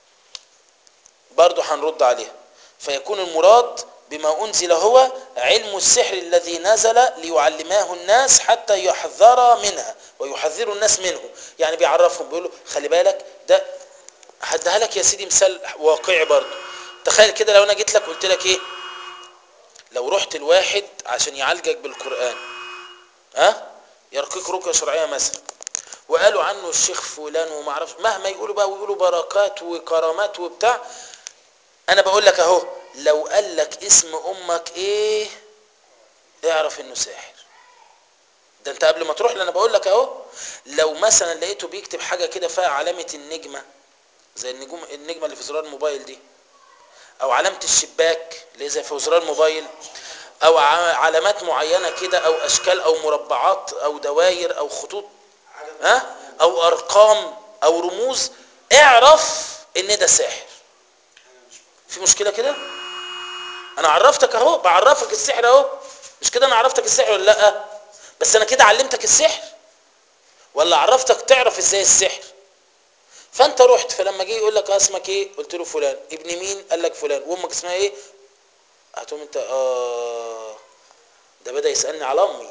برضه هنرد عليها فيكون المراد بما أنزل هو علم السحر الذي نزل ليعلماه الناس حتى يحذر منها ويحذر الناس منه يعني بيعرفهم بيقولوا خلي بالك ده هديها لك يا سيدي مثال واقعي برضه تخيل كده لو انا جيت لك قلت لك ايه لو رحت الواحد عشان يعالجك بالقرآن ها أه؟ يرقيك رقية شرعية مثلا وقالوا عنه الشيخ فلان وما اعرفش مهما يقولوا بقى ويقولوا بركات وكرامات وبتاع انا بقول لك اهو لو قال لك اسم امك ايه اعرف انه ساحر ده انت قبل ما تروح لي انا بقول لك اهو لو مثلا لقيته بيكتب حاجه كده فيها علامه النجمه زي النجوم النجمه اللي في زرار الموبايل دي او علامه الشباك اللي هي زي في زرار الموبايل او علامات معينه كده او اشكال او مربعات او دواير او خطوط ها او ارقام او رموز اعرف ان ده ساحر في مشكله كده انا عرفتك اهو بعرفك السحر اهو مش كده انا عرفتك السحر ولا لا بس انا كده علمتك السحر ولا عرفتك تعرف ازاي السحر فانت رحت فلما جه يقول لك اسمك ايه قلت له فلان ابن مين قال لك فلان وامك اسمها ايه هتقوم انت اه ده بدا يسالني على امي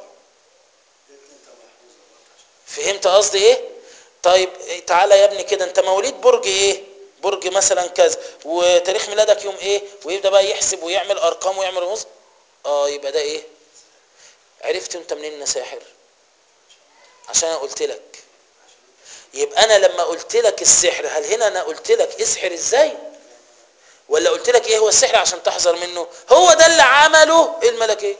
فهمت قصدي ايه طيب تعالى يا ابني كده انت مواليد برج ايه برج مثلا كذا وتاريخ ميلادك يوم ايه ويبدا بقى يحسب ويعمل ارقام ويعمل رموز اه يبقى ده ايه عرفت انت منين انه ساحر عشان انا قلت لك يبقى انا لما قلت لك السحر هل هنا انا قلت لك اسحر ازاي ولا قلت لك ايه هو السحر عشان تحذر منه هو ده اللي عمله الملكيه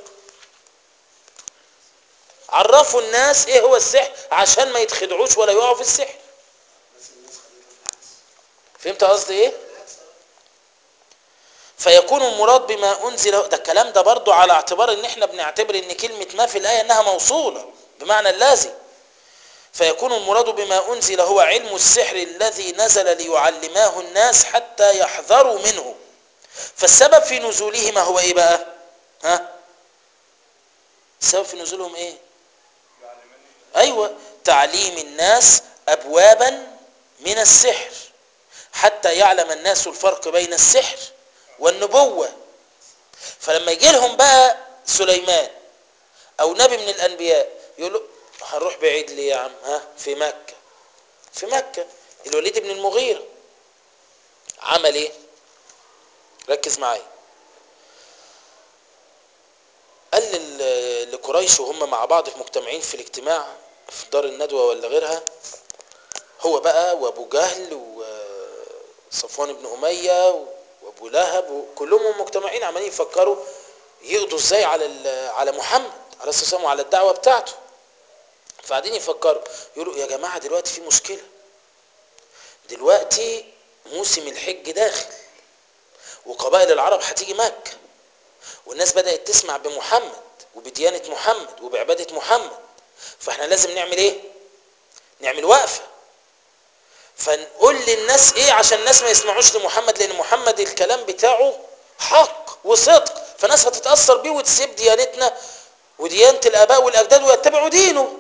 عرفوا الناس ايه هو السحر عشان ما يتخدعوش ولا يقعوا في السحر فهمت قصدي ايه فيكون المراد بما انزل ده الكلام ده برضو على اعتبار ان احنا بنعتبر ان كلمة ما في الايه انها موصولة بمعنى اللازم فيكون المراد بما انزل هو علم السحر الذي نزل ليعلماه الناس حتى يحذروا منه فالسبب في نزوله ما هو ايه بقى ها السبب في نزولهم ايه ايوه تعليم الناس ابوابا من السحر حتى يعلم الناس الفرق بين السحر والنبوة فلما يجي لهم بقى سليمان او نبي من الانبياء يقول له هنروح بعيد ليه يا عم ها في مكة في مكة الوليد بن المغيرة عمل ايه ركز معايا قال لقريش وهم مع بعض في مجتمعين في الاجتماع في دار الندوة ولا غيرها هو بقى وابو جهل وصفوان بن أمية وابو لهب وكلهم مجتمعين عمالين يفكروا يقضوا ازاي على على محمد عليه الصلاه والسلام وعلى الدعوه بتاعته فقاعدين يفكروا يقولوا يا جماعه دلوقتي في مشكله دلوقتي موسم الحج داخل وقبائل العرب هتيجي مكه والناس بدات تسمع بمحمد وبديانه محمد وبعباده محمد فاحنا لازم نعمل ايه نعمل وقفه فنقول للناس ايه عشان الناس ما يسمعوش لمحمد لان محمد الكلام بتاعه حق وصدق فالناس هتتاثر بيه وتسيب ديانتنا وديانه الاباء والاجداد ويتبعوا دينه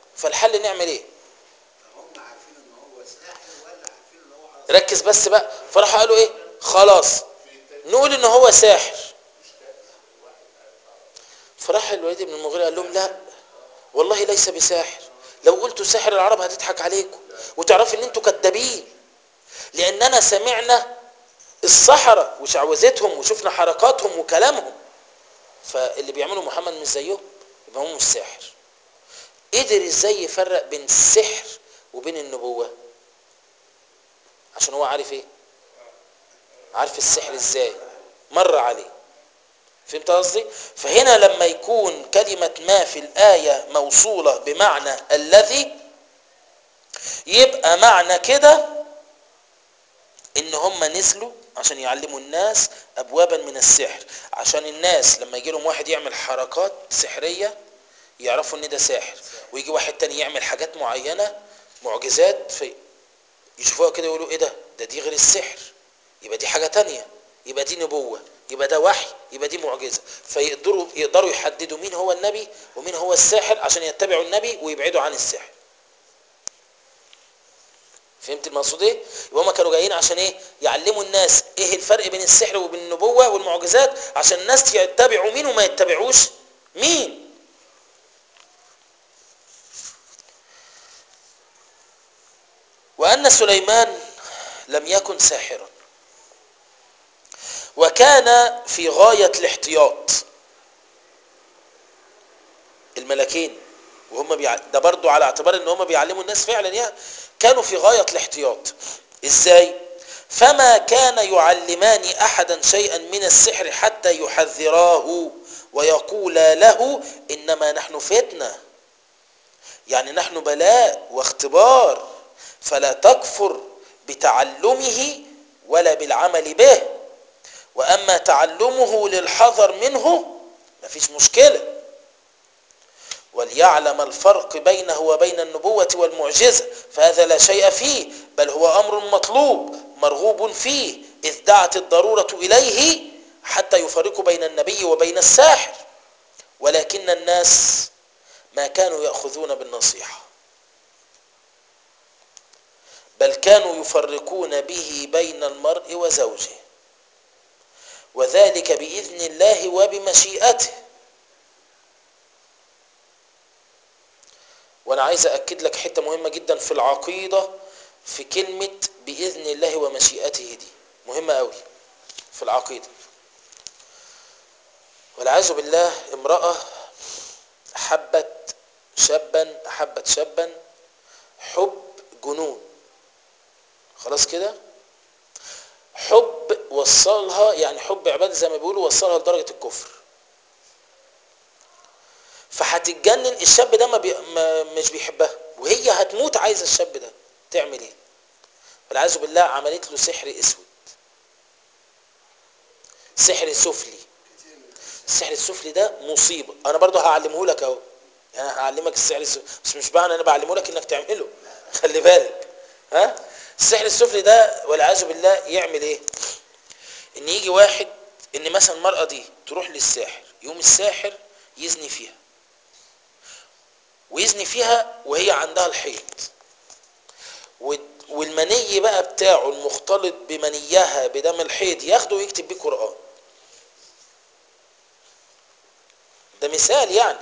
فالحل نعمل ايه هم عارفين ان هو ساحر ولا عارفين ان هو ركز بس بقى فراح قالوا ايه خلاص نقول ان هو ساحر فراح الوليد بن المغيرة قال لهم لا والله ليس بساحر لو قلتوا ساحر العرب هتضحك عليكم وتعرف ان انتوا كذابين لاننا سمعنا السحرة وشعوذتهم وشفنا حركاتهم وكلامهم فاللي بيعمله محمد مش زيهم يبقى هو مش ساحر قدر ازاي يفرق بين السحر وبين النبوة عشان هو عارف ايه عارف السحر ازاي مر عليه فهمت قصدي فهنا لما يكون كلمة ما في الآية موصولة بمعنى الذي يبقى معنى كده ان هم نزلوا عشان يعلموا الناس ابوابا من السحر عشان الناس لما يجي لهم واحد يعمل حركات سحرية يعرفوا ان ده ساحر ويجي واحد تاني يعمل حاجات معينة معجزات في يشوفوها كده يقولوا ايه ده ده دي غير السحر يبقى دي حاجة تانية يبقى دي نبوة يبقى ده وحي يبقى دي معجزة فيقدروا يقدروا يحددوا مين هو النبي ومين هو الساحر عشان يتبعوا النبي ويبعدوا عن السحر فهمت المقصود ايه يبقى هم كانوا جايين عشان ايه يعلموا الناس ايه الفرق بين السحر وبين النبوة والمعجزات عشان الناس يتبعوا مين وما يتبعوش مين وأن سليمان لم يكن ساحرا وكان في غاية الاحتياط الملكين وهم بيع... ده برضو على اعتبار ان هم بيعلموا الناس فعلا يعني كانوا في غاية الاحتياط ازاي فما كان يعلمان احدا شيئا من السحر حتى يحذراه ويقولا له انما نحن فتنة يعني نحن بلاء واختبار فلا تكفر بتعلمه ولا بالعمل به واما تعلمه للحذر منه مفيش مشكله وليعلم الفرق بينه وبين النبوة والمعجزة فهذا لا شيء فيه بل هو أمر مطلوب مرغوب فيه إذ دعت الضرورة إليه حتى يفرق بين النبي وبين الساحر ولكن الناس ما كانوا يأخذون بالنصيحة بل كانوا يفرقون به بين المرء وزوجه وذلك بإذن الله وبمشيئته وانا عايز اكد لك حته مهمه جدا في العقيده في كلمه باذن الله ومشيئته دي مهمه قوي في العقيده والعياذ بالله امراه حبت شابا احبت شابا حب جنون خلاص كده حب وصلها يعني حب عباده زي ما بيقولوا وصلها لدرجه الكفر فهتتجنن الشاب ده ما, بي... ما مش بيحبها وهي هتموت عايزه الشاب ده تعمل ايه والعياذ بالله عملت له سحر اسود سحر سفلي السحر السفلي ده مصيبه انا برضو هعلمه لك اهو يعني هعلمك السحر السفلي بس مش معنى انا بعلمه لك انك تعمله خلي بالك ها السحر السفلي ده والعياذ بالله يعمل ايه ان يجي واحد ان مثلا المراه دي تروح للساحر يوم الساحر يزني فيها ويزني فيها وهي عندها الحيض والمني بقى بتاعه المختلط بمنيها بدم الحيض ياخده ويكتب بيه قرآن ده مثال يعني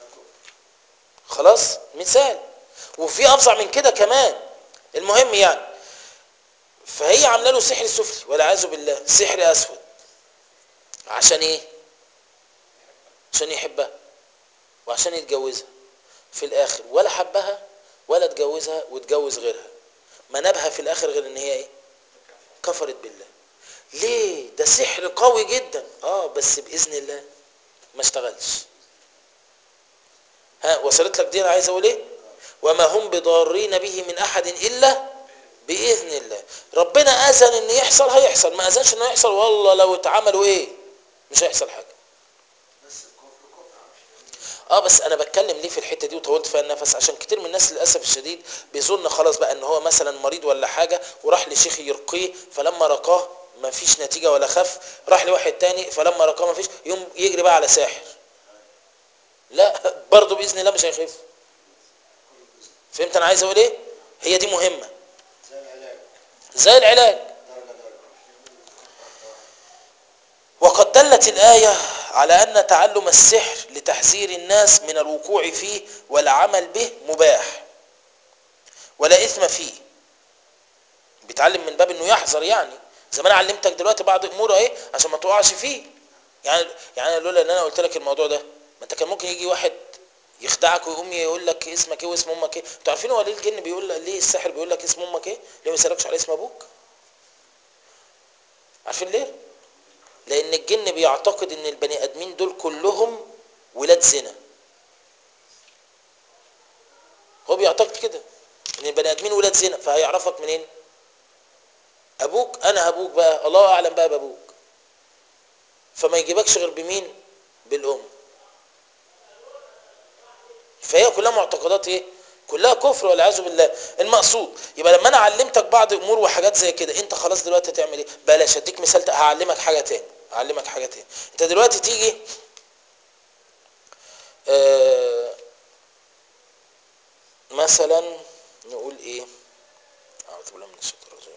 خلاص مثال وفي افظع من كده كمان المهم يعني فهي عامله له سحر سفلي والعياذ بالله سحر اسود عشان ايه عشان يحبها وعشان يتجوزها في الاخر ولا حبها ولا اتجوزها واتجوز غيرها ما نبها في الاخر غير ان هي ايه كفرت بالله ليه ده سحر قوي جدا اه بس باذن الله ما اشتغلش ها وصلت لك دي انا عايز اقول ايه وما هم بضارين به من احد الا باذن الله ربنا اذن ان يحصل هيحصل ما اذنش انه يحصل والله لو اتعملوا ايه مش هيحصل حاجه بس الكفر كفر اه بس انا بتكلم ليه في الحته دي وطولت فيها النفس عشان كتير من الناس للاسف الشديد بيظن خلاص بقى ان هو مثلا مريض ولا حاجه وراح لشيخ يرقيه فلما رقاه ما فيش نتيجه ولا خف راح لواحد تاني فلما رقاه ما فيش يوم يجري بقى على ساحر لا برضه باذن الله مش هيخف فهمت انا عايز اقول ايه هي دي مهمه زي العلاج زي العلاج درجة درجة فدلت الآية على أن تعلم السحر لتحذير الناس من الوقوع فيه والعمل به مباح ولا إثم فيه بيتعلم من باب انه يحذر يعني زي ما انا علمتك دلوقتي بعض امور اهي عشان ما تقعش فيه يعني يعني لولا ان انا قلت لك الموضوع ده ما انت كان ممكن يجي واحد يخدعك ويقوم يقول لك اسمك ايه واسم امك ايه انتوا عارفين هو ليه الجن بيقول ليه الساحر بيقول لك اسم امك ايه ليه ما يسالكش على اسم ابوك عارفين ليه لان الجن بيعتقد ان البني ادمين دول كلهم ولاد زنا هو بيعتقد كده ان البني ادمين ولاد زنا فهيعرفك منين ابوك انا ابوك بقى الله اعلم بقى بابوك فما يجيبكش غير بمين بالام فهي كلها معتقدات ايه كلها كفر والعياذ بالله المقصود يبقى لما انا علمتك بعض امور وحاجات زي كده انت خلاص دلوقتي هتعمل ايه بلاش اديك مثال هعلمك حاجه تاني هعلمك حاجه تاني انت دلوقتي تيجي آه مثلا نقول ايه اعوذ بالله من الشيطان الرجيم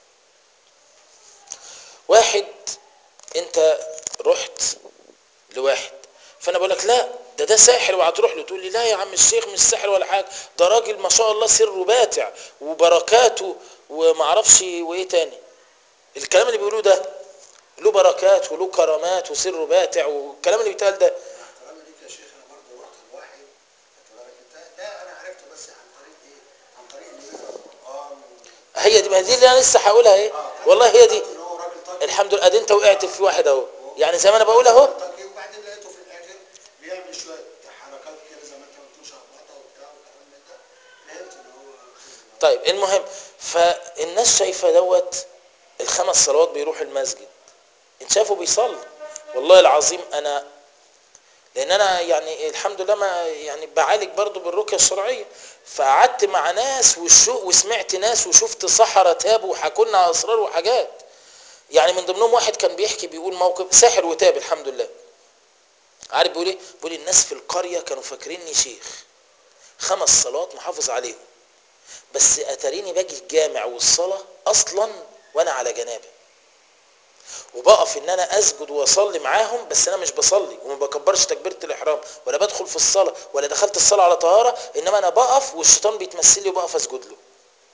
واحد انت رحت لواحد فانا بقول لك لا ده ده ساحر وهتروح له تقول لي لا يا عم الشيخ مش ساحر ولا حاجه ده راجل ما شاء الله سره باتع وبركاته وما اعرفش وايه تاني الكلام اللي بيقولوه ده له بركات وله كرامات وسره باتع والكلام اللي بيتقال ده احترامي ليك يا شيخ انا برضه رحت لواحد خدت بالك انت ده انا عرفته بس عن طريق ايه؟ عن طريق اللي نزل القران و... هي دي ما دي اللي انا لسه هقولها ايه والله هي دي ان هو راجل طيب الحمد لله ادي انت وقعت في واحد اهو يعني زي ما انا بقول اهو طيب وبعدين لقيته في الاخر بيعمل شويه حركات كده زي ما انت قلت له شخبطه وبتاع والكلام من ده فهمت ان هو طيب المهم فالناس شايفه دوت الخمس صلوات بيروح المسجد انت شايفه بيصلي والله العظيم انا لان انا يعني الحمد لله ما يعني بعالج برضو بالرقيه الشرعيه فقعدت مع ناس والشوق وسمعت ناس وشفت سحرة تابوا وحكوا لنا اسرار وحاجات يعني من ضمنهم واحد كان بيحكي بيقول موقف ساحر وتاب الحمد لله عارف بيقول ايه بيقول الناس في القريه كانوا فاكريني شيخ خمس صلوات محافظ عليهم بس اتريني باجي الجامع والصلاه اصلا وانا على جنابه وبقف ان انا اسجد واصلي معاهم بس انا مش بصلي وما بكبرش تكبيره الاحرام ولا بدخل في الصلاه ولا دخلت الصلاه على طهاره انما انا بقف والشيطان بيتمثل لي وبقف اسجد له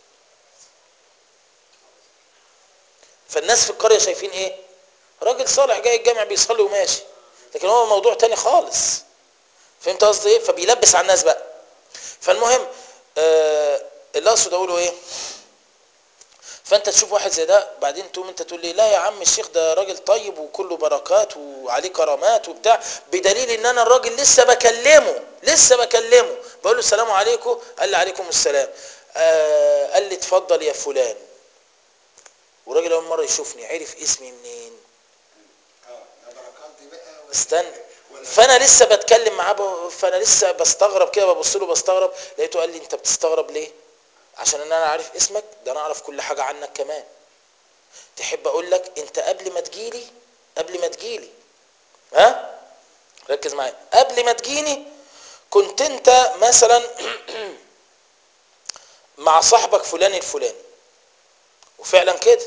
فالناس في القريه شايفين ايه راجل صالح جاي الجامع بيصلي وماشي لكن هو موضوع تاني خالص فهمت قصدي ايه فبيلبس على الناس بقى فالمهم آه اللي اقصد اقوله ايه فانت تشوف واحد زي ده بعدين تقوم انت تقول لي لا يا عم الشيخ ده راجل طيب وكله بركات وعليه كرامات وبتاع بدليل ان انا الراجل لسه بكلمه لسه بكلمه بقول له السلام عليكم قال لي عليكم السلام آه قال لي اتفضل يا فلان والراجل اول مره يشوفني عرف اسمي منين اه ده بركات دي بقى ولا- استنى ولا- فانا لسه بتكلم معاه ب- فانا لسه بستغرب كده ببص له بستغرب لقيته قال لي انت بتستغرب ليه عشان ان انا عارف اسمك ده انا اعرف كل حاجه عنك كمان تحب اقول لك انت قبل ما تجيلي قبل ما تجيلي ها ركز معايا قبل ما تجيني كنت انت مثلا مع صاحبك فلان الفلاني وفعلا كده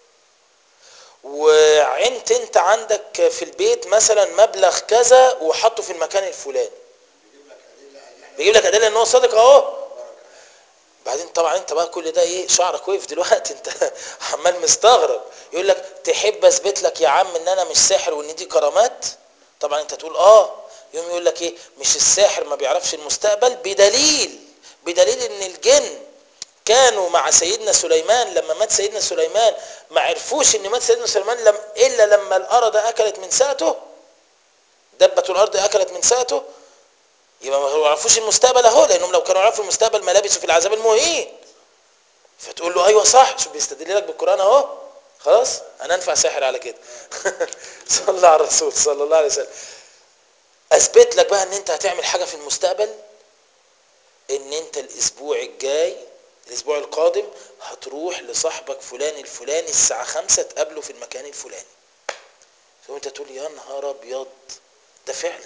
وعنت انت عندك في البيت مثلا مبلغ كذا وحطه في المكان الفلاني بيجيب لك ادله يعني بيجيب لك ادله ان هو صادق اهو بركه بعدين طبعا انت بقى كل ده ايه شعرك وقف دلوقتي انت عمال مستغرب يقول لك تحب اثبت لك يا عم ان انا مش ساحر وان دي كرامات طبعا انت تقول اه يوم يقول لك ايه مش الساحر ما بيعرفش المستقبل بدليل بدليل ان الجن كانوا مع سيدنا سليمان لما مات سيدنا سليمان ما عرفوش ان مات سيدنا سليمان لم الا لما الارض اكلت من ساعته دبة الارض اكلت من ساعته يبقى ما يعرفوش المستقبل اهو لانهم لو كانوا يعرفوا المستقبل ما لبثوا في العذاب المهين فتقول له ايوه صح شوف بيستدل لك بالقران اهو خلاص انا انفع ساحر على كده صلى على الرسول صلى الله عليه وسلم اثبت لك بقى ان انت هتعمل حاجه في المستقبل ان انت الاسبوع الجاي الاسبوع القادم هتروح لصاحبك فلان الفلاني الساعه خمسة تقابله في المكان الفلاني ثم انت تقول يا نهار ابيض ده فعلا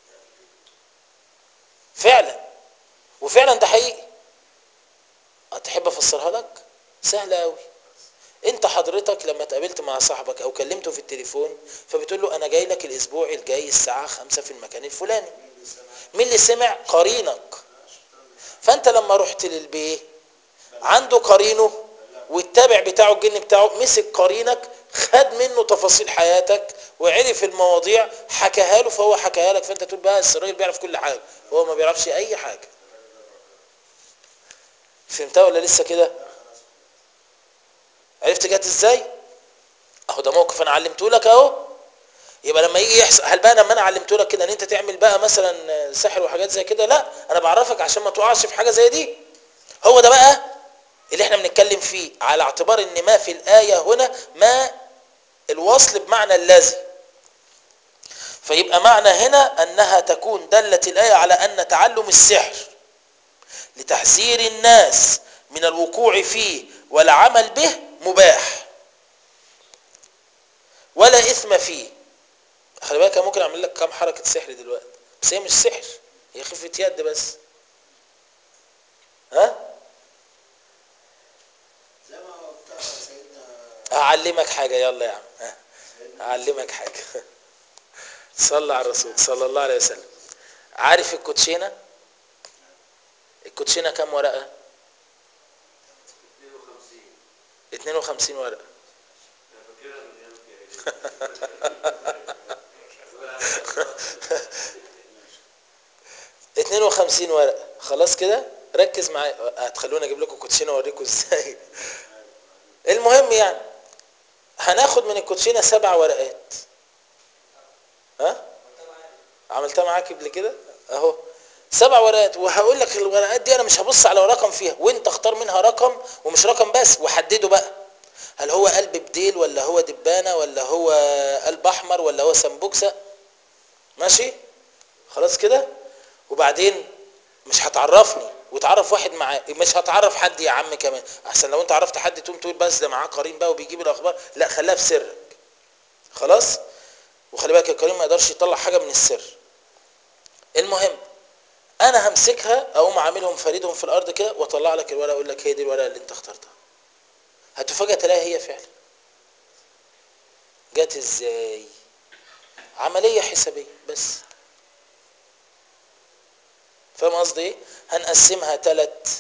فعلا وفعلا ده حقيقي تحب افسرها لك سهله قوي انت حضرتك لما اتقابلت مع صاحبك او كلمته في التليفون فبتقول له انا جاي لك الاسبوع الجاي الساعه خمسة في المكان الفلاني مين اللي سمع مين اللي سمع قرينك فانت لما رحت للبيه عنده قرينه والتابع بتاعه الجن بتاعه مسك قرينك خد منه تفاصيل حياتك وعرف المواضيع حكاها له فهو حكاها لك فانت تقول بس الراجل بيعرف كل حاجه هو ما بيعرفش اي حاجه فهمتها ولا لسه كده عرفت جت ازاي اهو ده موقف انا علمته لك اهو يبقى لما يجي يحصل هل بقى لما انا علمته لك كده ان انت تعمل بقى مثلا سحر وحاجات زي كده لا انا بعرفك عشان ما تقعش في حاجه زي دي هو ده بقى اللي احنا بنتكلم فيه على اعتبار ان ما في الايه هنا ما الوصل بمعنى الذي فيبقى معنى هنا انها تكون دلت الايه على ان تعلم السحر لتحذير الناس من الوقوع فيه والعمل به مباح ولا اثم فيه خلي بالك أنا ممكن اعمل لك كام حركه سحر دلوقتي بس هي مش سحر هي خفه يد بس ها زي ما هو بتاع سيدنا هعلمك حاجه يلا يا عم ها سيدنا هعلمك حاجه صلى على الرسول صلى الله عليه وسلم عارف الكوتشينه الكوتشينه كام ورقه 52 ورقه اتنين وخمسين ورقة خلاص كده ركز معايا هتخلوني اجيب لكم كوتشينه اوريكم ازاي المهم يعني هناخد من الكوتشينه سبع ورقات ها عملتها معاك قبل كده اهو سبع ورقات وهقول لك الورقات دي انا مش هبص على رقم فيها وانت اختار منها رقم ومش رقم بس وحدده بقى هل هو قلب بديل ولا هو دبانه ولا هو قلب احمر ولا هو سمبوكسه ماشي خلاص كده وبعدين مش هتعرفني وتعرف واحد معاه مش هتعرف حد يا عم كمان احسن لو انت عرفت حد تقوم تقول بس ده معاه قرين بقى وبيجيب الاخبار لا خليها في سرك خلاص وخلي بالك القرين ما يقدرش يطلع حاجه من السر المهم انا همسكها اقوم عاملهم فريدهم في الارض كده واطلع لك الورقه اقول لك هي دي الورقه اللي انت اخترتها هتفاجئ تلاقيها هي فعلا جت ازاي عمليه حسابيه بس فاهم قصدي ايه هنقسمها ثلاث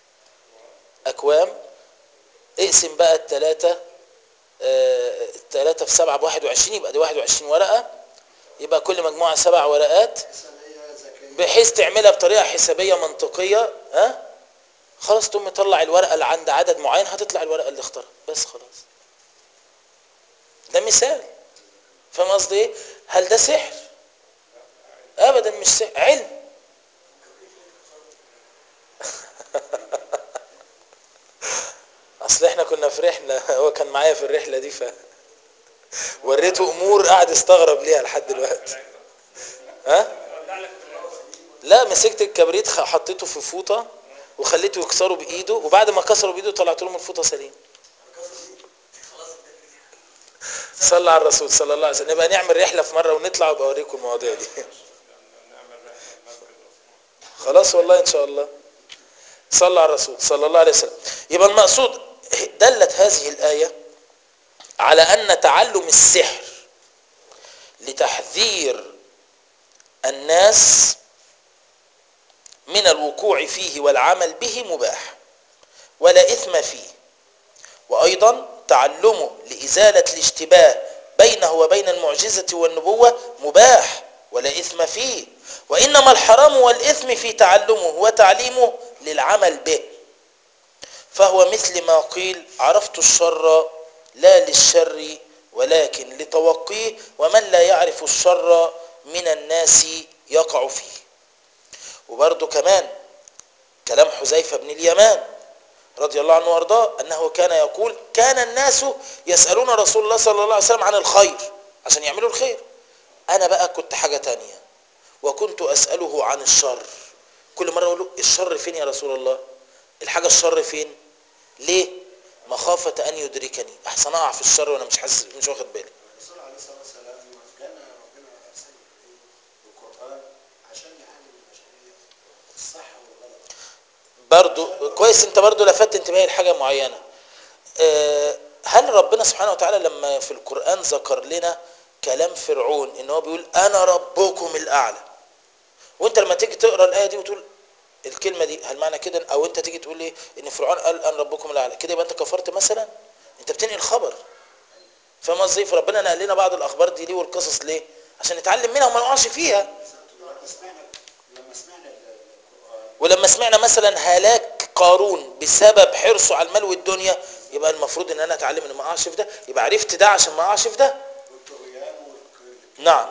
اكوام اقسم بقى الثلاثه الثلاثه في سبعه ب 21 يبقى دي 21 ورقه يبقى كل مجموعه سبع ورقات حسابية ذكية بحيث تعملها بطريقه حسابيه منطقيه ها خلاص تقوم مطلع الورقه اللي عند عدد معين هتطلع الورقه اللي اختارها بس خلاص ده مثال فاهم قصدي ايه هل ده سحر ابدا مش سحر علم اصل احنا كنا في رحله هو كان معايا في الرحله دي ف وريته امور قاعد استغرب ليها لحد دلوقتي ها لا مسكت الكبريت خ- حطيته في فوطه وخليته يكسره بايده وبعد ما كسره بايده طلعت له من الفوطه سليم صلى على الرسول صلى الله عليه وسلم نبقى نعمل رحله في مره ونطلع وابقى اوريكم المواضيع دي خلاص والله ان شاء الله صلى على الرسول صلى الله عليه وسلم يبقى المقصود دلت هذه الايه على ان تعلم السحر لتحذير الناس من الوقوع فيه والعمل به مباح ولا اثم فيه وايضا تعلمه لازاله الاشتباه بينه وبين المعجزه والنبوه مباح ولا اثم فيه وانما الحرام والاثم في تعلمه وتعليمه للعمل به فهو مثل ما قيل عرفت الشر لا للشر ولكن لتوقيه ومن لا يعرف الشر من الناس يقع فيه وبرضه كمان كلام حذيفة بن اليمان رضي الله عنه وارضاه انه كان يقول كان الناس يسألون رسول الله صلى الله عليه وسلم عن الخير عشان يعملوا الخير انا بقى كنت حاجة تانية وكنت اسأله عن الشر كل مرة اقول له الشر فين يا رسول الله الحاجة الشر فين ليه مخافة ان يدركني احسن اقع في الشر وانا مش حاسس مش واخد بالي الرسول عليه الصلاة والسلام كان ربنا أرسله إليه بالقرآن عشان يعلم البشرية الصح والغلط برضو كويس انت برضو لفت انتباهي لحاجة معينة آه هل ربنا سبحانه وتعالى لما في القرآن ذكر لنا كلام فرعون ان هو بيقول انا ربكم الاعلى وانت لما تيجي تقرا الايه دي وتقول الكلمه دي هل معنى كده او انت تيجي تقول لي ان فرعون قال انا ربكم الاعلى كده يبقى انت كفرت مثلا انت بتنقل خبر فاهم قصدي فربنا نقل لنا بعض الاخبار دي ليه والقصص ليه عشان نتعلم منها وما نقعش فيها لما سمعنا لما سمعنا القرآن ولما سمعنا مثلا هلاك قارون بسبب حرصه على المال والدنيا يبقى المفروض ان انا اتعلم ان ما اقعش في ده يبقى عرفت ده عشان ما اقعش في ده والطغيان والكبر نعم.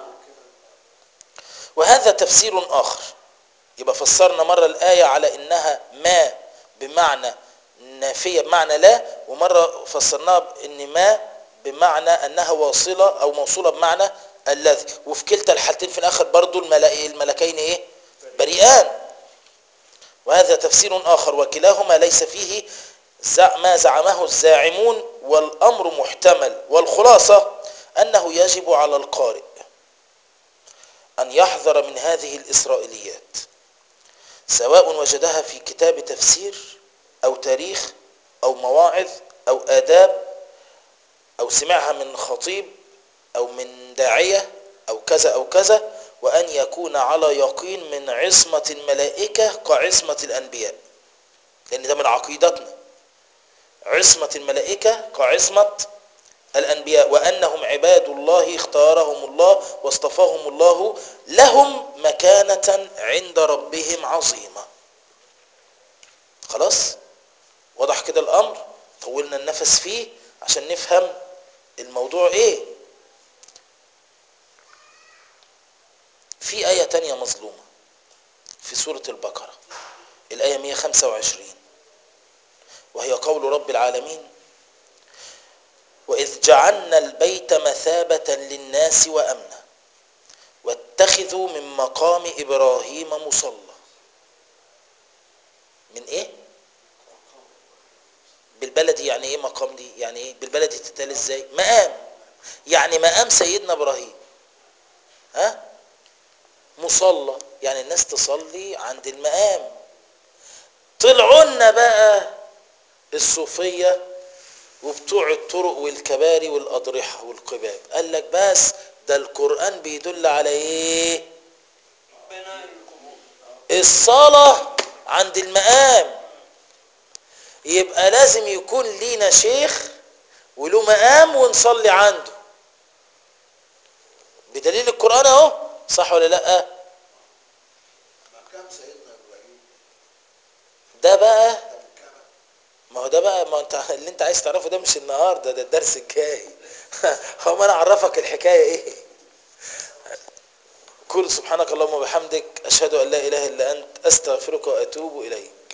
وهذا تفسير آخر يبقى فسرنا مرة الآية على إنها ما بمعنى نافية بمعنى لا ومرة فسرناها بإن ما بمعنى أنها واصلة أو موصولة بمعنى الذي وفي كلتا الحالتين في الآخر برضو الملائي الملكين إيه بريئان وهذا تفسير آخر وكلاهما ليس فيه زع- ما زعمه الزاعمون والأمر محتمل والخلاصة أنه يجب على القارئ أن يحذر من هذه الإسرائيليات سواء وجدها في كتاب تفسير أو تاريخ أو مواعظ أو آداب أو سمعها من خطيب أو من داعية أو كذا أو كذا وأن يكون على يقين من عصمة الملائكة كعصمة الأنبياء لأن ده من عقيدتنا عصمة الملائكة كعصمة الأنبياء وأنهم عباد الله اختارهم الله واصطفاهم الله لهم مكانة عند ربهم عظيمة خلاص وضح كده الأمر طولنا النفس فيه عشان نفهم الموضوع ايه في آية تانية مظلومة في سورة البقرة الآية 125 وهي قول رب العالمين وإذ جعلنا البيت مثابة للناس وأمنا واتخذوا من مقام إبراهيم مصلى من إيه؟ بالبلدي يعني إيه مقام دي؟ يعني إيه؟ بالبلدي تتقال إزاي؟ مقام يعني مقام سيدنا إبراهيم ها؟ مصلى يعني الناس تصلي عند المقام طلعوا لنا بقى الصوفيه وبتوع الطرق والكباري والأضرحة والقباب قال لك بس ده القرآن بيدل على ايه بناء القبور الصلاة عند المقام يبقى لازم يكون لينا شيخ وله مقام ونصلي عنده بدليل القرآن اهو صح ولا لا مكان سيدنا ابراهيم ده بقى ده بالكعبه ما هو ده بقى ما انت اللي انت عايز تعرفه ده مش النهارده ده الدرس الجاي هو ما انا اعرفك الحكايه ايه قل سبحانك اللهم وبحمدك اشهد ان لا اله الا انت استغفرك واتوب اليك